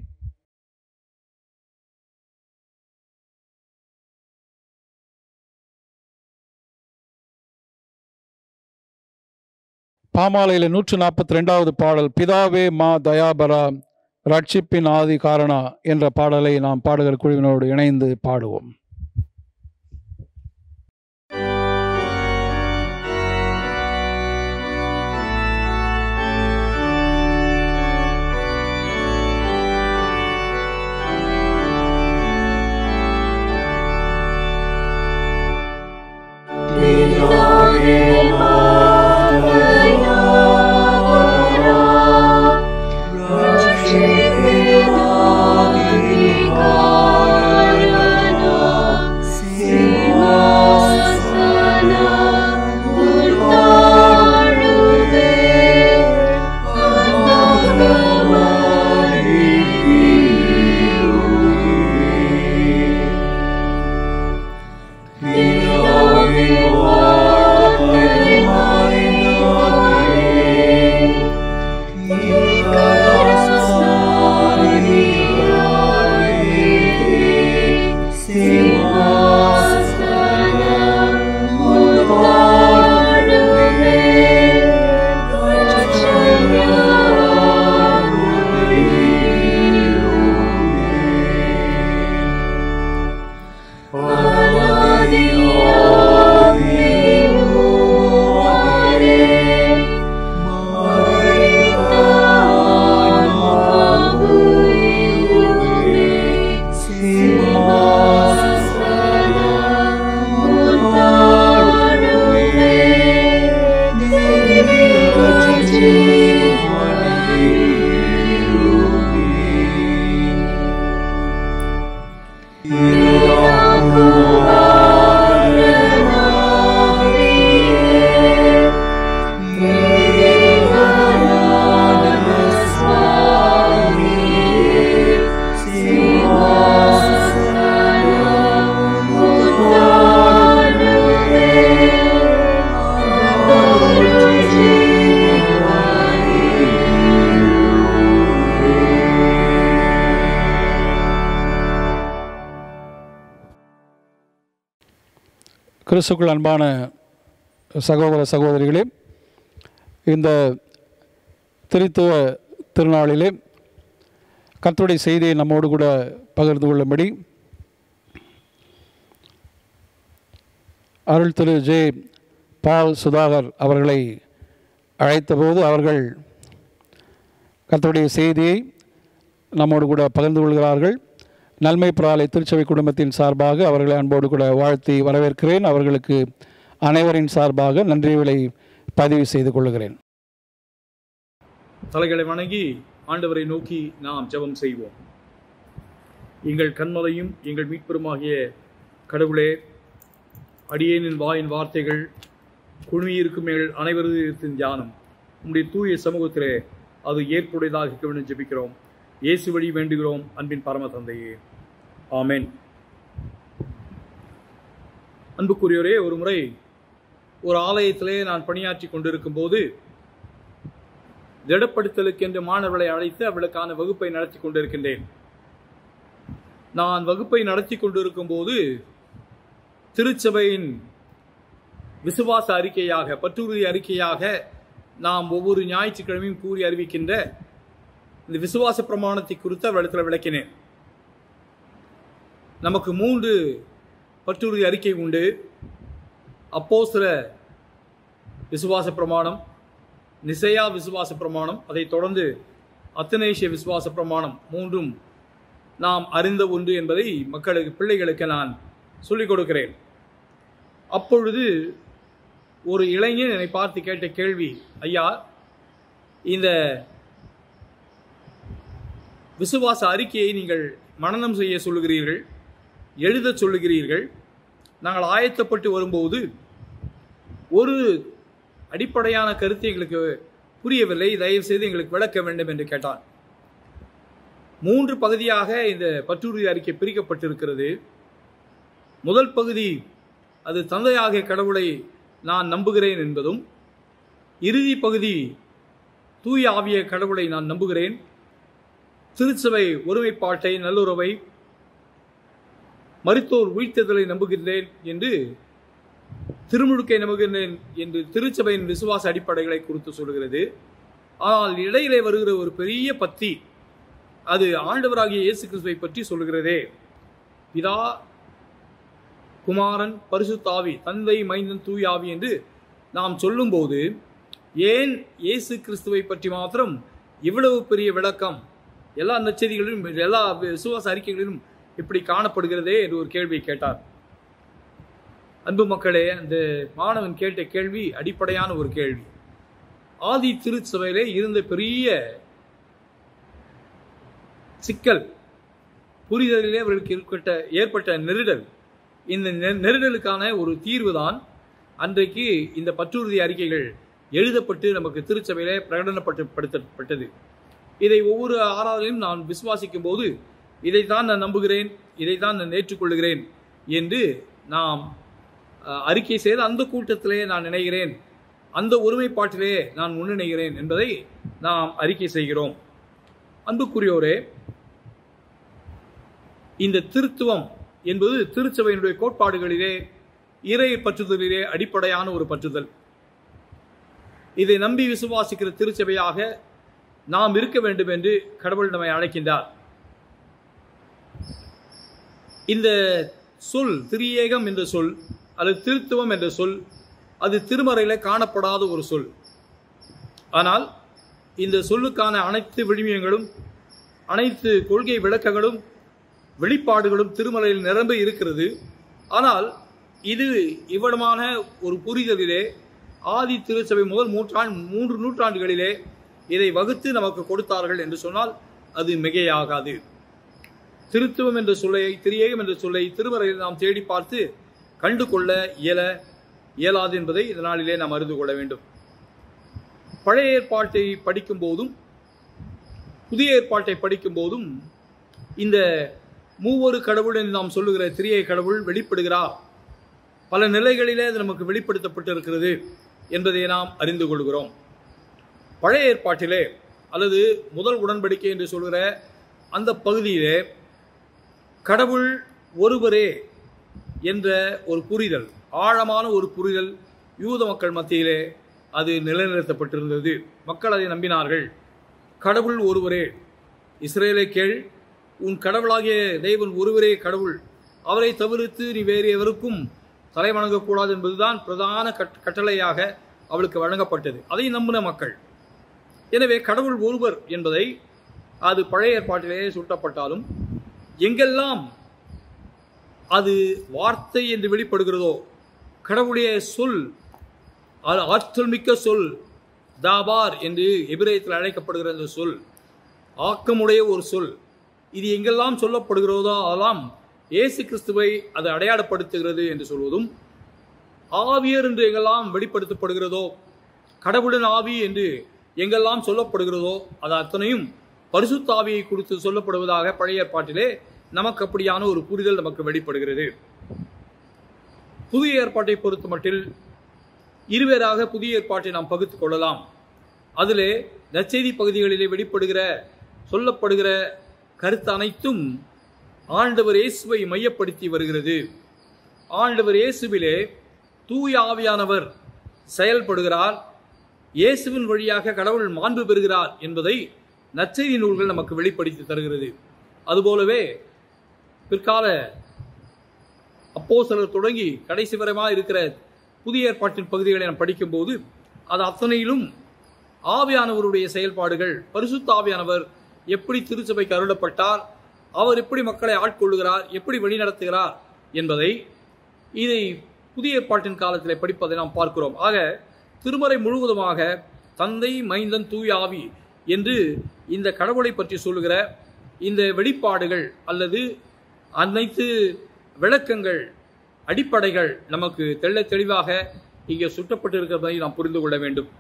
பாமாலையில் நூற்று நாற்பத்தி ரெண்டாவது பாடல் பிதாவே மா தயாபரா ரட்சிப்பின் ஆதி காரணா என்ற பாடலை நாம் பாடகர் குழுவினரோடு இணைந்து பாடுவோம் கிறிஸ்துக்குள் அன்பான சகோதர சகோதரிகளே இந்த திருத்துவ திருநாளிலே கர்த்தருடைய செய்தியை நம்மோடு கூட பகிர்ந்து கொள்ளும்படி அருள் திரு ஜே பால் சுதாகர் அவர்களை அழைத்தபோது அவர்கள் கர்த்தருடைய செய்தியை நம்மோடு கூட பகிர்ந்து கொள்கிறார்கள் நன்மை பிராலை திருச்சபை குடும்பத்தின் சார்பாக அவர்களை அன்போடு கூட வாழ்த்தி வரவேற்கிறேன் அவர்களுக்கு அனைவரின் சார்பாக நன்றிகளை பதிவு செய்து கொள்கிறேன் தலைகளை வணங்கி ஆண்டவரை நோக்கி நாம் ஜெபம் செய்வோம் எங்கள் கண்மலையும் எங்கள் மீட்பெருமாகிய கடவுளே அடியேனின் வாயின் வார்த்தைகள் குழுமியிருக்கும் எங்கள் அனைவரது தியானம் உம்முடைய தூய சமூகத்திலே அது ஏற்புடையதாக இருக்க வேண்டும் ஜெபிக்கிறோம் இயேசு வழி வேண்டுகிறோம் அன்பின் பரம தந்தையே ஆமென் அன்புக்குரியவரே ஒரு முறை ஒரு ஆலயத்திலே நான் பணியாற்றி கொண்டிருக்கும் போது திடப்படுத்தலுக்கு என்று மாணவர்களை அழைத்து அவளுக்கான வகுப்பை நடத்தி கொண்டிருக்கின்றேன் நான் வகுப்பை நடத்தி கொண்டிருக்கும் போது திருச்சபையின் விசுவாச அறிக்கையாக பற்றுறுதி அறிக்கையாக நாம் ஒவ்வொரு ஞாயிற்றுக்கிழமையும் கூறி அறிவிக்கின்ற இந்த விசுவாச பிரமாணத்தை குறித்து அவளிடத்தில் விளக்கினேன் நமக்கு மூன்று பற்றுறுதி அறிக்கை உண்டு அப்போஸ்தல விசுவாச பிரமாணம் நிசையா விசுவாச பிரமாணம் அதைத் தொடர்ந்து அத்தனேஷிய விசுவாச பிரமாணம் மூன்றும் நாம் அறிந்த ஒன்று என்பதை மக்களுக்கு பிள்ளைகளுக்கு நான் சொல்லிக் கொடுக்கிறேன் அப்பொழுது ஒரு இளைஞன் என்னை பார்த்து கேட்ட கேள்வி ஐயா இந்த விசுவாச அறிக்கையை நீங்கள் மனனம் செய்ய சொல்லுகிறீர்கள் எழுதச் சொல்லுகிறீர்கள் நாங்கள் ஆயத்தப்பட்டு வரும்போது ஒரு அடிப்படையான கருத்து எங்களுக்கு புரியவில்லை தயவு செய்து எங்களுக்கு விளக்க வேண்டும் என்று கேட்டான் மூன்று பகுதியாக இந்த பற்றுறுதி அறிக்கை பிரிக்கப்பட்டிருக்கிறது முதல் பகுதி அது தந்தையாகிய கடவுளை நான் நம்புகிறேன் என்பதும் இறுதி பகுதி தூய ஆவிய கடவுளை நான் நம்புகிறேன் திருச்சபை ஒருமைப்பாட்டை நல்லுறவை மருத்துவர் உயிர்த்ததலை நம்புகின்றேன் என்று திருமுழுக்கை நம்புகின்றேன் என்று திருச்சபையின் விசுவாச அடிப்படைகளை குறித்து சொல்கிறது ஆனால் இடையிலே வருகிற ஒரு பெரிய பத்தி அது ஆண்டவராகிய இயேசு கிறிஸ்துவை பற்றி சொல்கிறதே பிதா குமாரன் பரிசுத்தாவி தந்தை மைந்தன் தூயாவி என்று நாம் சொல்லும்போது ஏன் இயேசு கிறிஸ்துவை பற்றி மாத்திரம் இவ்வளவு பெரிய விளக்கம் எல்லா நச்செய்திகளிலும் எல்லா விசுவாச அறிக்கைகளிலும் இப்படி காணப்படுகிறதே என்று ஒரு கேள்வியை கேட்டார் அன்பு மக்களே அந்த மாணவன் கேட்ட கேள்வி அடிப்படையான ஒரு கேள்வி ஆதி திருச்சபையிலே இருந்த பெரிய சிக்கல் புரிதலிலே அவர்களுக்கு ஏற்பட்ட ஏற்பட்ட நெருடல் இந்த நெ- நெருடலுக்கான ஒரு தீர்வு தான் அன்றைக்கு இந்த பற்றுறுதி அறிக்கைகள் எழுதப்பட்டு நமக்கு திருச்சபையிலே பிரகடனப்பட்டு படுத்தப்பட்டது இதை ஒவ்வொரு ஆராதனையும் நான் விசுவாசிக்கும் போது இதைத்தான் நான் நம்புகிறேன் இதைத்தான் நான் ஏற்றுக்கொள்கிறேன் என்று நாம் அஹ், அறிக்கை செய்து அந்த கூட்டத்திலே நான் நினைகிறேன் அந்த ஒருமைப்பாட்டிலே நான் முன்னிணைகிறேன் என்பதை நாம் அறிக்கை செய்கிறோம் அன்புக்குரியோரே இந்த திருத்துவம் என்பது திருச்சபையினுடைய கோட்பாடுகளிலே இறை பற்றுதலிலே அடிப்படையான ஒரு பற்றுதல் இதை நம்பி விசுவாசிக்கிற திருச்சபையாக நாம் இருக்க வேண்டும் என்று கடவுள் நம்மை அழைக்கின்றார் இந்த சொல் திரியேகம் என்ற சொல் அல்லது திருத்துவம் என்ற சொல் அது திருமறையில காணப்படாத ஒரு சொல் ஆனால் இந்த சொல்லுக்கான அனைத்து விழுமியங்களும் அனைத்து கொள்கை விளக்கங்களும் வெளிப்பாடுகளும் திருமலையில் நிரம்ப இருக்கிறது ஆனால் இது இவ்விடமான ஒரு புரிதலிலே ஆதி திருச்சபை முதல் மூன்றாண்டு மூன்று நூற்றாண்டுகளிலே இதை வகுத்து நமக்கு கொடுத்தார்கள் என்று சொன்னால் அது மிகையாகாது திருத்துவம் என்ற சொல்லை திரியேகம் என்ற சொல்லை திருமறையில் நாம் தேடி பார்த்து கண்டு கொள்ள இயல இயலாது என்பதை இந்த நாளிலே நாம் அறிந்து கொள்ள வேண்டும் பழைய ஏற்பாட்டை படிக்கும் போதும் புதிய ஏற்பாட்டை படிக்கும் போதும் இந்த மூவொரு கடவுள் என்று நாம் சொல்லுகிற திரிய கடவுள் வெளிப்படுகிறார் பல நிலைகளிலே அது நமக்கு வெளிப்படுத்தப்பட்டிருக்கிறது என்பதை நாம் அறிந்து கொள்கிறோம் பழைய ஏற்பாட்டிலே அல்லது முதல் உடன்படிக்கை என்று சொல்கிற அந்த பகுதியிலே கடவுள் ஒருவரே என்ற ஒரு புரிதல் ஆழமான ஒரு புரிதல் யூத மக்கள் மத்தியிலே அது நிலைநிறுத்தப்பட்டிருந்தது மக்கள் அதை நம்பினார்கள் கடவுள் ஒருவரே இஸ்ரேலை கேள் உன் கடவுளாகிய தேவன் ஒருவரே கடவுள் அவரை தவிர்த்து நீ வேறு எவருக்கும் தலை வணங்கக்கூடாது என்பதுதான் பிரதான கட் கட்டளையாக அவளுக்கு வழங்கப்பட்டது அதை நம்பின மக்கள் எனவே கடவுள் ஒருவர் என்பதை அது பழைய ஏற்பாட்டிலேயே சுட்டப்பட்டாலும் எங்கெல்லாம் அது வார்த்தை என்று வெளிப்படுகிறதோ கடவுளுடைய சொல் அது ஆற்றல் மிக்க சொல் தாபார் என்று எபிரேயத்தில் அழைக்கப்படுகிற அந்த சொல் ஆக்கமுடைய ஒரு சொல் இது எங்கெல்லாம் சொல்லப்படுகிறதோ அதெல்லாம் இயேசு கிறிஸ்துவை அது அடையாளப்படுத்துகிறது என்று சொல்வதும் ஆவியர் என்று எங்கெல்லாம் வெளிப்படுத்தப்படுகிறதோ கடவுளின் ஆவி என்று எங்கெல்லாம் சொல்லப்படுகிறதோ அது அத்தனையும் பரிசுத்தாவியை குறித்து சொல்லப்படுவதாக பழைய ஏற்பாட்டிலே நமக்கு அப்படியான ஒரு புரிதல் நமக்கு வெளிப்படுகிறது புதிய ஏற்பாட்டை பொறுத்த மட்டில் இருவேறாக புதிய ஏற்பாட்டை நாம் பகுத்துக் கொள்ளலாம் அதிலே நற்செய்தி பகுதிகளிலே வெளிப்படுகிற சொல்லப்படுகிற கருத்து அனைத்தும் ஆண்டவர் இயேசுவை மையப்படுத்தி வருகிறது ஆண்டவர் இயேசுவிலே தூய ஆவியானவர் செயல்படுகிறார் இயேசுவின் வழியாக கடவுள் மாண்பு பெறுகிறார் என்பதை நற்செய்தி நூல்கள் நமக்கு வெளிப்படுத்தி தருகிறது அதுபோலவே பிற்கால அப்போஸ்தலர் தொடங்கி கடைசி வரைமாக இருக்கிற புதிய ஏற்பாட்டின் பகுதிகளை நாம் படிக்கும்போது அது அத்தனையிலும் ஆவியானவருடைய செயல்பாடுகள் பரிசுத்த ஆவியானவர் எப்படி திருச்சபைக்கு அருளப்பட்டார் அவர் எப்படி மக்களை ஆட்கொள்ளுகிறார் எப்படி வழிநடத்துகிறார் என்பதை இதை புதிய ஏற்பாட்டின் காலத்திலே படிப்பதை நாம் பார்க்கிறோம் ஆக திருமறை முழுவதுமாக தந்தை மைந்தன் தூய ஆவி என்று இந்த கடவுளை பற்றி சொல்லுகிற இந்த வெளிப்பாடுகள் அல்லது அனைத்து விளக்கங்கள் அடிப்படைகள் நமக்கு தெள்ள தெளிவாக இங்கே சுட்டப்பட்டிருக்கிறதை நாம் புரிந்து கொள்ள வேண்டும்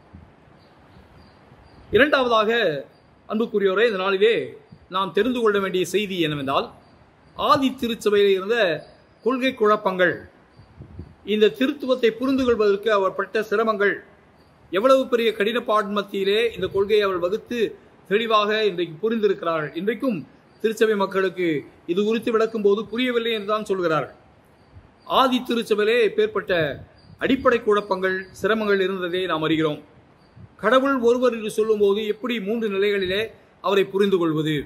இரண்டாவதாக அன்புக்குரியோரே இந்த நாளிலே நாம் தெரிந்து கொள்ள வேண்டிய செய்தி என்னவென்றால் ஆதி திருச்சபையில் இருந்த கொள்கை குழப்பங்கள் இந்த திருத்துவத்தை புரிந்து கொள்வதற்கு அவர் பட்ட சிரமங்கள் எவ்வளவு பெரிய கடினப்பாடு மத்தியிலே இந்த கொள்கையை அவர் வகுத்து தெளிவாக இன்றைக்கு புரிந்திருக்கிறார்கள் இன்றைக்கும் திருச்சபை மக்களுக்கு இது குறித்து விளக்கும் போது புரியவில்லை என்றுதான் சொல்கிறார்கள் ஆதி திருச்சபையிலே பேர்பட்ட அடிப்படை குழப்பங்கள் சிரமங்கள் இருந்ததை நாம் அறிகிறோம் கடவுள் ஒருவர் என்று சொல்லும்போது எப்படி மூன்று நிலைகளிலே அவரை புரிந்து கொள்வது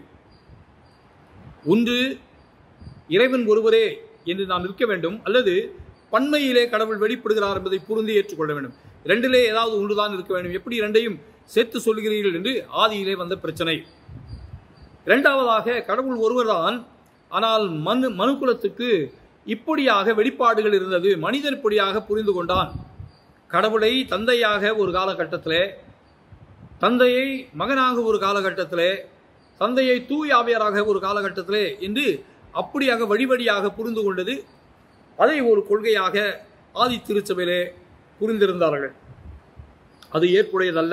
ஒன்று இறைவன் ஒருவரே என்று நாம் இருக்க வேண்டும் அல்லது பன்மையிலே கடவுள் வெளிப்படுகிறார் என்பதை புரிந்து ஏற்றுக்கொள்ள வேண்டும் இரண்டிலே ஏதாவது ஒன்றுதான் இருக்க வேண்டும் எப்படி இரண்டையும் சேர்த்து சொல்கிறீர்கள் என்று ஆதியிலே வந்த பிரச்சனை இரண்டாவதாக கடவுள் ஒருவர்தான் ஆனால் மனு மனுக்குலத்துக்கு இப்படியாக வெளிப்பாடுகள் இருந்தது மனிதன் இப்படியாக புரிந்து கொண்டான் கடவுளை தந்தையாக ஒரு காலகட்டத்திலே தந்தையை மகனாக ஒரு காலகட்டத்திலே தந்தையை தூய் ஆவியராக ஒரு காலகட்டத்திலே என்று அப்படியாக வழி வழியாக புரிந்து கொண்டது அதை ஒரு கொள்கையாக ஆதி திருச்சபையிலே புரிந்திருந்தார்கள் அது ஏற்புடையதல்ல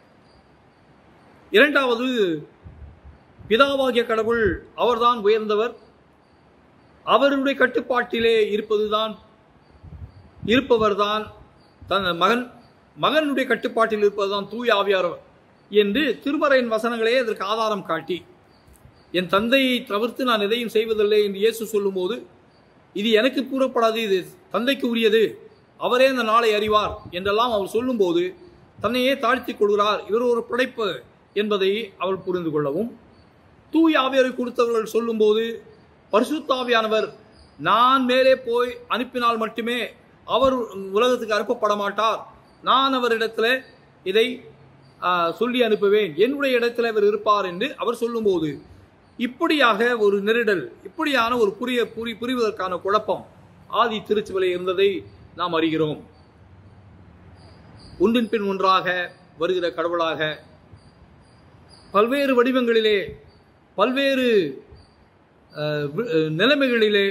இரண்டாவது பிதாவாகிய கடவுள் அவர்தான் உயர்ந்தவர் அவருடைய கட்டுப்பாட்டிலே இருப்பதுதான் இருப்பவர்தான் தன் மகன் மகனுடைய கட்டுப்பாட்டில் இருப்பதுதான் தூய் ஆவியார் என்று திருமறையின் வசனங்களே அதற்கு ஆதாரம் காட்டி என் தந்தையை தவிர்த்து நான் எதையும் செய்வதில்லை என்று இயேசு சொல்லும்போது இது எனக்கு கூறப்படாது இது தந்தைக்கு உரியது அவரே அந்த நாளை அறிவார் என்றெல்லாம் அவர் சொல்லும்போது தன்னையே தாழ்த்திக் கொள்கிறார் இவர் ஒரு படைப்பு என்பதை அவள் புரிந்து கொள்ளவும் தூய் ஆவியரை கொடுத்தவர்கள் சொல்லும்போது பரிசுத்தாவியானவர் நான் மேலே போய் அனுப்பினால் மட்டுமே அவர் உலகத்துக்கு அனுப்பப்பட மாட்டார் நான் அவரிடத்துல இதை ஆ, சொல்லி அனுப்புவேன் என்னுடைய இடத்துல அவர் இருப்பார் என்று அவர் சொல்லும்போது இப்படியாக ஒரு நெருடல் இப்படியான ஒரு புரிய புரி புரிவதற்கான குழப்பம் ஆதி திருச்சுவலை இருந்ததை நாம் அறிகிறோம் ஒன்றின் பின் ஒன்றாக வருகிற கடவுளாக பல்வேறு வடிவங்களிலே பல்வேறு அஹ், வி- அஹ், நிலைமைகளிலே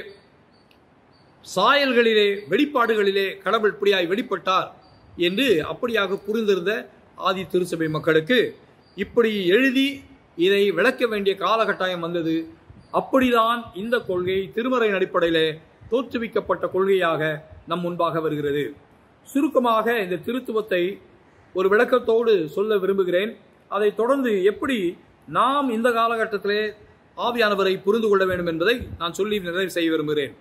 சாயல்களிலே வெளிப்பாடுகளிலே கடவுள் இப்படியாய் வெளிப்பட்டார் என்று அப்படியாக புரிந்திருந்த ஆதி திருச்சபை மக்களுக்கு இப்படி எழுதி இதை விளக்க வேண்டிய காலகட்டாயம் வந்தது அப்படிதான் இந்த கொள்கை திருமறையின் அடிப்படையிலே தோற்றுவிக்கப்பட்ட கொள்கையாக நம் முன்பாக வருகிறது சுருக்கமாக இந்த திருத்துவத்தை ஒரு விளக்கத்தோடு சொல்ல விரும்புகிறேன் அதை தொடர்ந்து எப்படி நாம் இந்த காலகட்டத்திலே ஆவியானவரை புரிந்து கொள்ள வேண்டும் என்பதை நான் சொல்லி நிறைவு செய்ய விரும்புகிறேன்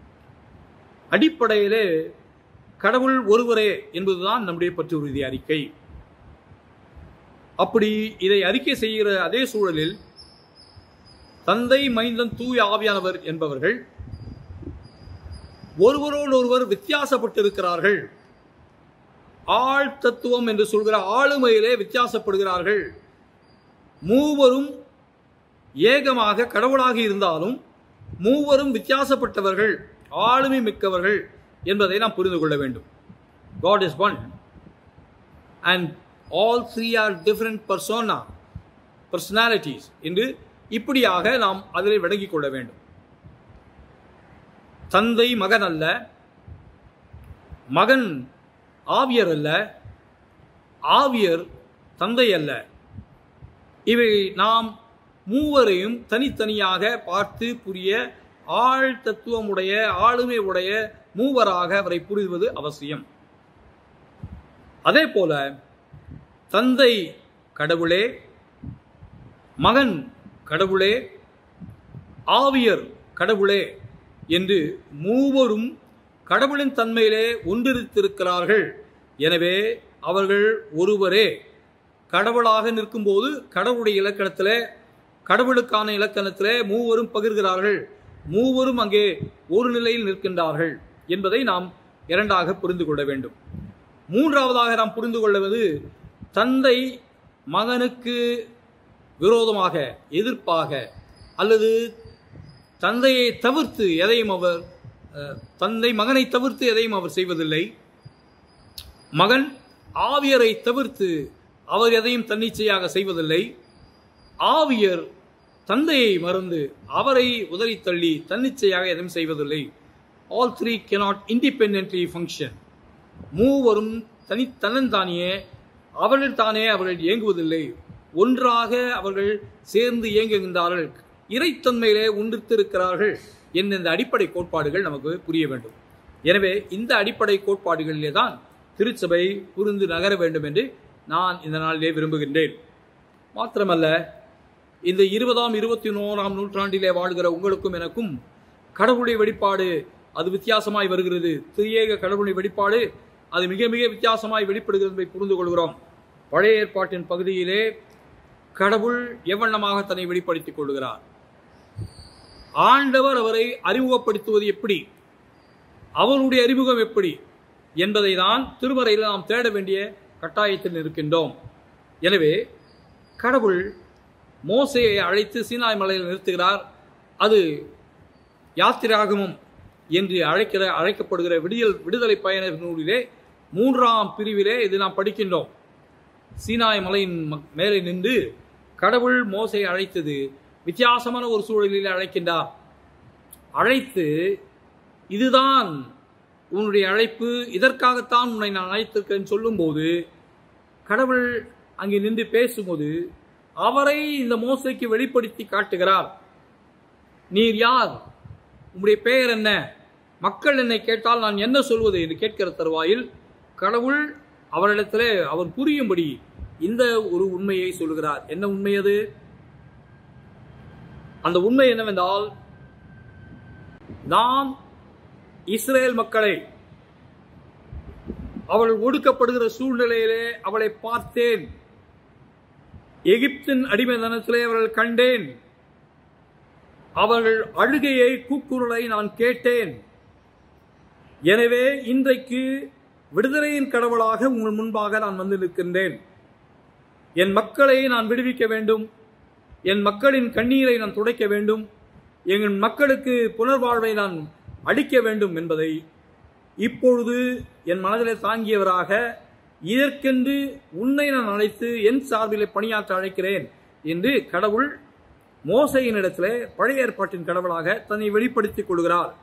அடிப்படையிலே கடவுள் ஒருவரே என்பதுதான் நம்முடைய பற்று உறுதி அறிக்கை அப்படி இதை அறிக்கை செய்கிற அதே சூழலில் தந்தை மைந்தன் தூய ஆவியானவர் என்பவர்கள் ஒருவரோடு ஒருவர் வித்தியாசப்பட்டிருக்கிறார்கள் ஆள் தத்துவம் என்று சொல்கிற ஆளுமையிலே வித்தியாசப்படுகிறார்கள் மூவரும் ஏகமாக கடவுளாக இருந்தாலும் மூவரும் வித்தியாசப்பட்டவர்கள் ஆளுமை மிக்கவர்கள் என்பதை நாம் புரிந்து கொள்ள வேண்டும் God is one and all three are different persona personalities என்று இப்படியாக நாம் அதில் விளங்கிக் கொள்ள வேண்டும் தந்தை மகன் அல்ல மகன் ஆவியர் அல்ல ஆவியர் தந்தை அல்ல இவை நாம் மூவரையும் தனித்தனியாக பார்த்து புரிய ஆழ் தத்துவமுடைய ஆளுமை உடைய மூவராக அவரை புரிவது அவசியம் அதே போல தந்தை கடவுளே மகன் கடவுளே ஆவியர் கடவுளே என்று மூவரும் கடவுளின் தன்மையிலே ஒன்றிருத்திருக்கிறார்கள் எனவே அவர்கள் ஒருவரே கடவுளாக நிற்கும்போது கடவுளுடைய இலக்கணத்திலே கடவுளுக்கான இலக்கணத்திலே மூவரும் பகிர்கிறார்கள் மூவரும் அங்கே ஒரு நிலையில் நிற்கின்றார்கள் என்பதை நாம் இரண்டாக புரிந்து கொள்ள வேண்டும் மூன்றாவதாக நாம் புரிந்து கொள்வது தந்தை மகனுக்கு விரோதமாக எதிர்ப்பாக அல்லது தந்தையை தவிர்த்து எதையும் அவர் அஹ், தந்தை மகனை தவிர்த்து எதையும் அவர் செய்வதில்லை மகன் ஆவியரை தவிர்த்து அவர் எதையும் தன்னிச்சையாக செய்வதில்லை ஆவியர் தந்தையை மறந்து அவரை உதறி தள்ளி தன்னிச்சையாக எதுவும் செய்வதில்லை all three cannot independently function மூவரும் தனி தன்னந்தானியே அவர்கள் தானே அவர்கள் இயங்குவதில்லை ஒன்றாக அவர்கள் சேர்ந்து இயங்குகின்றார்கள் இறைத்தன்மையிலே ஒன்றித்திருக்கிறார்கள் என்ற இந்த அடிப்படை கோட்பாடுகள் நமக்கு புரிய வேண்டும் எனவே இந்த அடிப்படை கோட்பாடுகளிலே தான் திருச்சபை புரிந்து நகர வேண்டும் என்று நான் இந்த நாளிலே விரும்புகின்றேன் மாத்திரமல்ல இந்த இருபதாம் இருபத்தி ஓராம் நூற்றாண்டிலே வாழ்கிற உங்களுக்கும் எனக்கும் கடவுளுடைய வெளிப்பாடு அது வித்தியாசமாய் வருகிறது திரியேக கடவுளுடைய வெளிப்பாடு அது மிக மிக வித்தியாசமாய் வெளிப்படுகிறது என்பதை புரிந்து கொள்கிறோம் பழைய ஏற்பாட்டின் பகுதியிலே கடவுள் எவ்வண்ணமாக தன்னை வெளிப்படுத்திக் கொள்கிறார் ஆண்டவர் அவரை அறிமுகப்படுத்துவது எப்படி அவருடைய அறிமுகம் எப்படி என்பதை தான் திருமறையில் நாம் தேட வேண்டிய கட்டாயத்தில் இருக்கின்றோம் எனவே கடவுள் மோசையை அழைத்து சீனாய் மலையில் நிறுத்துகிறார் அது யாத்திராகமம் என்று அழைக்கிற அழைக்கப்படுகிற விடியல் விடுதலை பயண நூலிலே மூன்றாம் பிரிவிலே இது நாம் படிக்கின்றோம் சீனாய் மலையின் ம- மேலே நின்று கடவுள் மோசையை அழைத்தது வித்தியாசமான ஒரு சூழலில் அழைக்கின்றார் அழைத்து இதுதான் உன்னுடைய அழைப்பு இதற்காகத்தான் உன்னை நான் அழைத்திருக்கேன் சொல்லும்போது கடவுள் அங்கே நின்று பேசும்போது அவரை இந்த மோசைக்கு வெளிப்படுத்தி காட்டுகிறார் நீர் யார் உம்முடைய பெயர் என்ன மக்கள் என்னை கேட்டால் நான் என்ன சொல்வது என்று கேட்கிற தருவாயில் கடவுள் அவரிடத்திலே அவர் புரியும்படி இந்த ஒரு உண்மையை சொல்கிறார் என்ன உண்மை அது அந்த உண்மை என்னவென்றால் நான் இஸ்ரேல் மக்களை அவள் ஒடுக்கப்படுகிற சூழ்நிலையிலே அவளை பார்த்தேன் எகிப்தின் அடிமைதனத்திலே அவர்கள் கண்டேன் அவர்கள் அழுகையை கூக்குரலை நான் கேட்டேன் எனவே இன்றைக்கு விடுதலையின் கடவுளாக உங்கள் முன்பாக நான் வந்து நிற்கின்றேன் என் மக்களை நான் விடுவிக்க வேண்டும் என் மக்களின் கண்ணீரை நான் துடைக்க வேண்டும் எங்கள் மக்களுக்கு புனர்வாழ்வை நான் அளிக்க வேண்டும் என்பதை இப்பொழுது என் மனதிலே தாங்கியவராக இதற்கென்று உன்னை நான் அழைத்து என் சார்பிலே பணியாற்ற அழைக்கிறேன் என்று கடவுள் மோசையினிடத்திலே பழைய ஏற்பாட்டின் கடவுளாக தன்னை வெளிப்படுத்திக் கொள்கிறார்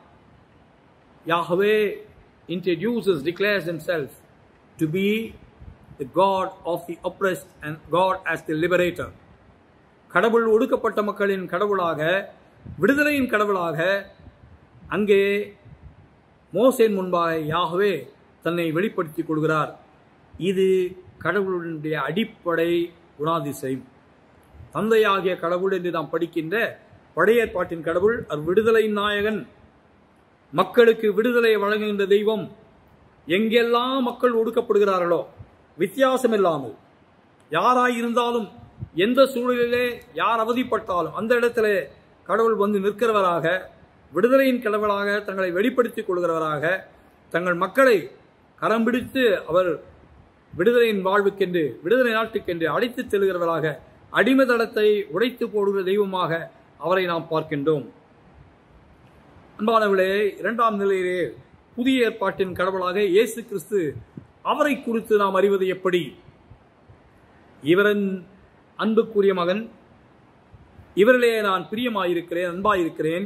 Yahweh introduces, declares himself to be the God of the oppressed and God as the liberator. கடவுள் ஒடுக்கப்பட்ட மக்களின் கடவுளாக விடுதலையின் கடவுளாக அங்கே மோசேன் முன்பாக யாகவே தன்னை வெளிப்படுத்திக் கொள்கிறார் இது கடவுளுடைய அடிப்படை குணாதிசயம் தந்தையாகிய கடவுள் என்று நாம் படிக்கின்ற பழைய ஏற்பாட்டின் கடவுள் அவர் விடுதலையின் நாயகன் மக்களுக்கு விடுதலை வழங்குகின்ற தெய்வம் எங்கெல்லாம் மக்கள் ஒடுக்கப்படுகிறார்களோ வித்தியாசம் இல்லாமல் யாராயிருந்தாலும் எந்த சூழலிலே யார் அவதிப்பட்டாலும் அந்த இடத்திலே கடவுள் வந்து நிற்கிறவராக விடுதலையின் கடவுளாக தங்களை வெளிப்படுத்திக் கொள்கிறவராக தங்கள் மக்களை கரம் பிடித்து அவர் விடுதலையின் வாழ்வுக்கென்று விடுதலை நாட்டுக்கென்று அழைத்துச் செல்கிறவராக அடிமதளத்தை உடைத்து போடுகிற தெய்வமாக அவரை நாம் பார்க்கின்றோம் அன்பானவர்களே இரண்டாம் நிலையிலே புதிய ஏற்பாட்டின் கடவுளாக இயேசு கிறிஸ்து அவரை குறித்து நாம் அறிவது எப்படி இவரின் அன்புக்குரிய மகன் இவரிலே நான் பிரியமாயிருக்கிறேன் அன்பாயிருக்கிறேன்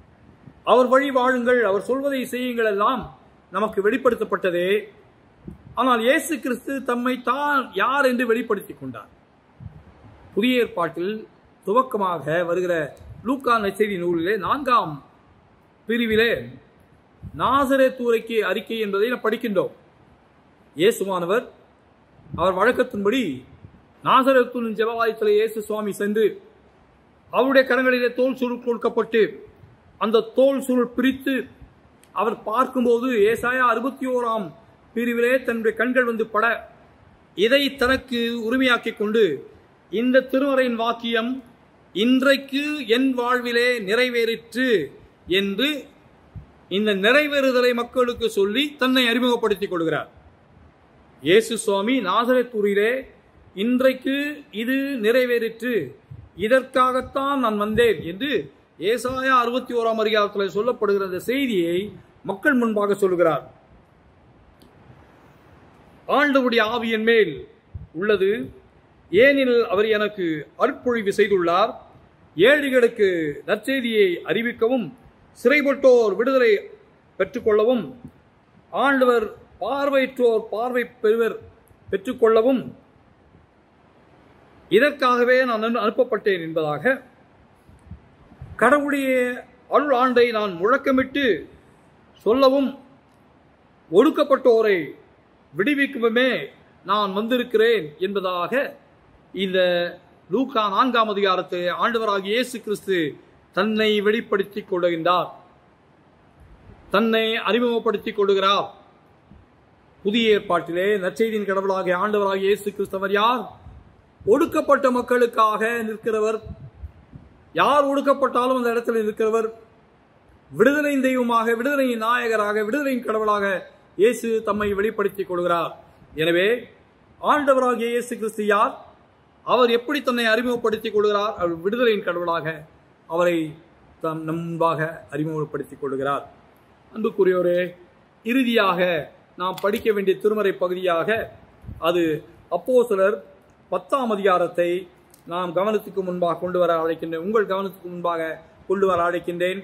அவர் வழி வாழுங்கள் அவர் சொல்வதை செய்யுங்கள் எல்லாம் நமக்கு வெளிப்படுத்தப்பட்டதே ஆனால் இயேசு கிறிஸ்து தம்மை தான் யார் என்று வெளிப்படுத்திக் கொண்டார் புதிய ஏற்பாட்டில் துவக்கமாக வருகிற லூக்கா நச்செய்தி நூலிலே நான்காம் பிரிவிலே நாசரேத்தூரைக்கு அறிக்கை என்பதை நாம் படிக்கின்றோம் இயேசுவானவர் அவர் வழக்கத்தின்படி நாசரேத்தூரின் ஜெபவாயத்தில் இயேசு சுவாமி சென்று அவருடைய கரங்களிலே தோல் சுருள் கொடுக்கப்பட்டு அந்த தோல் சுருள் பிரித்து அவர் பார்க்கும்போது ஏசாயா அறுபத்தி ஓராம் பிரிவிலே தன்னுடைய கண்கள் வந்து பட இதை தனக்கு உரிமையாக்கிக் கொண்டு இந்த திருமறையின் வாக்கியம் இன்றைக்கு என் வாழ்விலே நிறைவேறிற்று என்று இந்த நிறைவேறுதலை மக்களுக்கு சொல்லி தன்னை அறிமுகப்படுத்திக் கொள்கிறார் இயேசு சுவாமி நாசரத்தூரிலே இன்றைக்கு இது நிறைவேறிற்று இதற்காகத்தான் நான் வந்தேன் என்று ஏசாயா அறுபத்தி ஓராம் அதிகாரத்தில் சொல்லப்படுகிற அந்த செய்தியை மக்கள் முன்பாக சொல்லுகிறார் ஆண்டவுடைய ஆவியின் மேல் உள்ளது ஏனெனில் அவர் எனக்கு அற்பொழிவு செய்துள்ளார் ஏழைகளுக்கு நற்செய்தியை அறிவிக்கவும் சிறைப்பட்டோர் விடுதலை பெற்றுக்கொள்ளவும் ஆண்டவர் பார்வையற்றோர் பார்வை பெறுவர் பெற்றுக்கொள்ளவும் இதற்காகவே நான் அனு- அனுப்பப்பட்டேன் என்பதாக கடவுளுடைய அருள் ஆண்டை நான் முழக்கமிட்டு சொல்லவும் ஒடுக்கப்பட்டோரை விடுவிக்கவுமே நான் வந்திருக்கிறேன் என்பதாக இந்த லூக்கா நான்காம் அதிகாரத்தை ஆண்டவராகிய இயேசு கிறிஸ்து தன்னை வெளிப்படுத்திக் கொள்கின்றார் தன்னை அறிமுகப்படுத்திக் கொள்கிறார் புதிய ஏற்பாட்டிலே நற்செய்தியின் கடவுளாகிய ஆண்டவராகிய இயேசு கிறிஸ்தவர் யார் ஒடுக்கப்பட்ட மக்களுக்காக நிற்கிறவர் யார் ஒடுக்கப்பட்டாலும் அந்த இடத்துல இருக்கிறவர் விடுதலையின் தெய்வமாக விடுதலையின் நாயகராக விடுதலையின் கடவுளாக இயேசு தம்மை வெளிப்படுத்திக் கொள்கிறார் எனவே ஆண்டவராகிய இயேசு கிறிஸ்து யார் அவர் எப்படி தன்னை அறிமுகப்படுத்திக் கொள்கிறார் அவர் விடுதலையின் கடவுளாக அவரை தம் நம் முன்பாக அறிமுகப்படுத்திக் கொள்கிறார் அன்புக்குரியோரே இறுதியாக நாம் படிக்க வேண்டிய திருமறை பகுதியாக அது அப்போஸ்தலர் பத்தாம் அதிகாரத்தை நாம் கவனத்துக்கு முன்பாக கொண்டு வர அழைக்கின்றேன் உங்கள் கவனத்துக்கு முன்பாக கொண்டு வர அழைக்கின்றேன்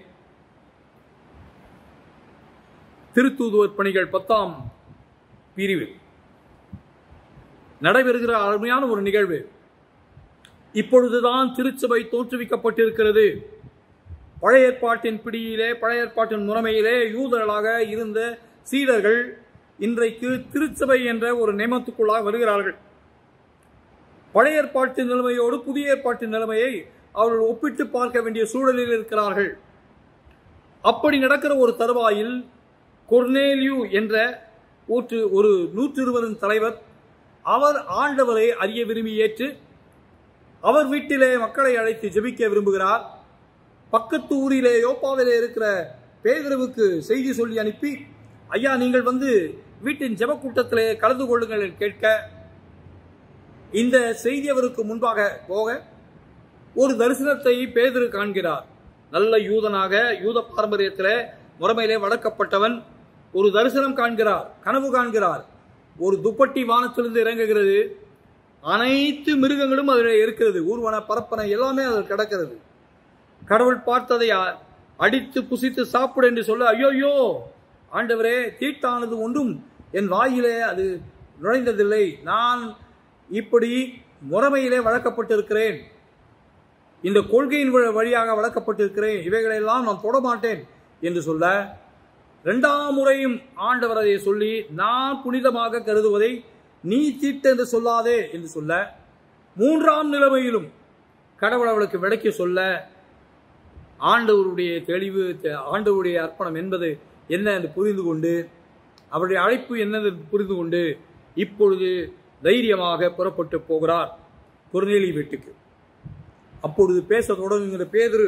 திருத்தூதுவர் பணிகள் பத்தாம் பிரிவு நடைபெறுகிற அருமையான ஒரு நிகழ்வு இப்பொழுதுதான் திருச்சபை தோற்றுவிக்கப்பட்டிருக்கிறது பழைய ஏற்பாட்டின் பிடியிலே பழைய ஏற்பாட்டின் முறைமையிலே யூதர்களாக இருந்த சீடர்கள் இன்றைக்கு திருச்சபை என்ற ஒரு நியமத்துக்குள்ளாக வருகிறார்கள் பழைய ஏற்பாட்டின் நிலைமையோடு புதிய ஏற்பாட்டின் நிலைமையை அவர்கள் ஒப்பிட்டு பார்க்க வேண்டிய சூழலில் இருக்கிறார்கள் அப்படி நடக்கிற ஒரு தருவாயில் கொர்னேலியு என்ற ஊற்று ஒரு நூற்றிருவரின் தலைவர் அவர் ஆண்டவரை அறிய விரும்பி ஏற்று அவர் வீட்டிலே மக்களை அழைத்து ஜெபிக்க விரும்புகிறார் பக்கத்து ஊரிலே யோப்பாவிலே இருக்கிற பேதுருவுக்கு செய்தி சொல்லி அனுப்பி ஐயா நீங்கள் வந்து வீட்டின் ஜெப கூட்டத்திலே கலந்து கொள்ளுங்கள் என்று கேட்க இந்த செய்தி அவருக்கு முன்பாக போக ஒரு தரிசனத்தை பேதுரு காண்கிறார் நல்ல யூதனாக யூத பாரம்பரியத்திலே முறைமையிலே வளர்க்கப்பட்டவன் ஒரு தரிசனம் காண்கிறார் கனவு காண்கிறார் ஒரு துப்பட்டி வானத்திலிருந்து இறங்குகிறது அனைத்து மிருகங்களும் அதில் இருக்கிறது ஊர்வன பரப்பன எல்லாமே அதில் கிடக்கிறது கடவுள் பார்த்ததை அ- அடித்து புசித்து சாப்பிடு என்று சொல்ல ஐயோயோ ஆண்டவரே தீட்டானது ஒன்றும் என் வாயிலே அது நுழைந்ததில்லை நான் இப்படி முறைமையிலே வளர்க்கப்பட்டிருக்கிறேன் இந்த கொள்கையின் வ- வழியாக வளர்க்கப்பட்டிருக்கிறேன் இவைகளெல்லாம் நான் தொட மாட்டேன் என்று சொல்ல இரண்டாம் முறையும் ஆண்டவர் அதை சொல்லி நான் புனிதமாக கருதுவதை நீ தீட்டு என்று சொல்லாதே என்று சொல்ல மூன்றாம் நிலைமையிலும் கடவுள் அவளுக்கு விளக்கி சொல்ல ஆண்டவருடைய தெளிவு தெ- ஆண்டவருடைய அர்ப்பணம் என்பது என்ன என்று புரிந்து கொண்டு அவருடைய அழைப்பு என்னது என்று புரிந்து கொண்டு இப்பொழுது தைரியமாக புறப்பட்டு போகிறார் குறுநெலி வீட்டுக்கு அப்பொழுது பேச தொடங்குகிற பேதுரு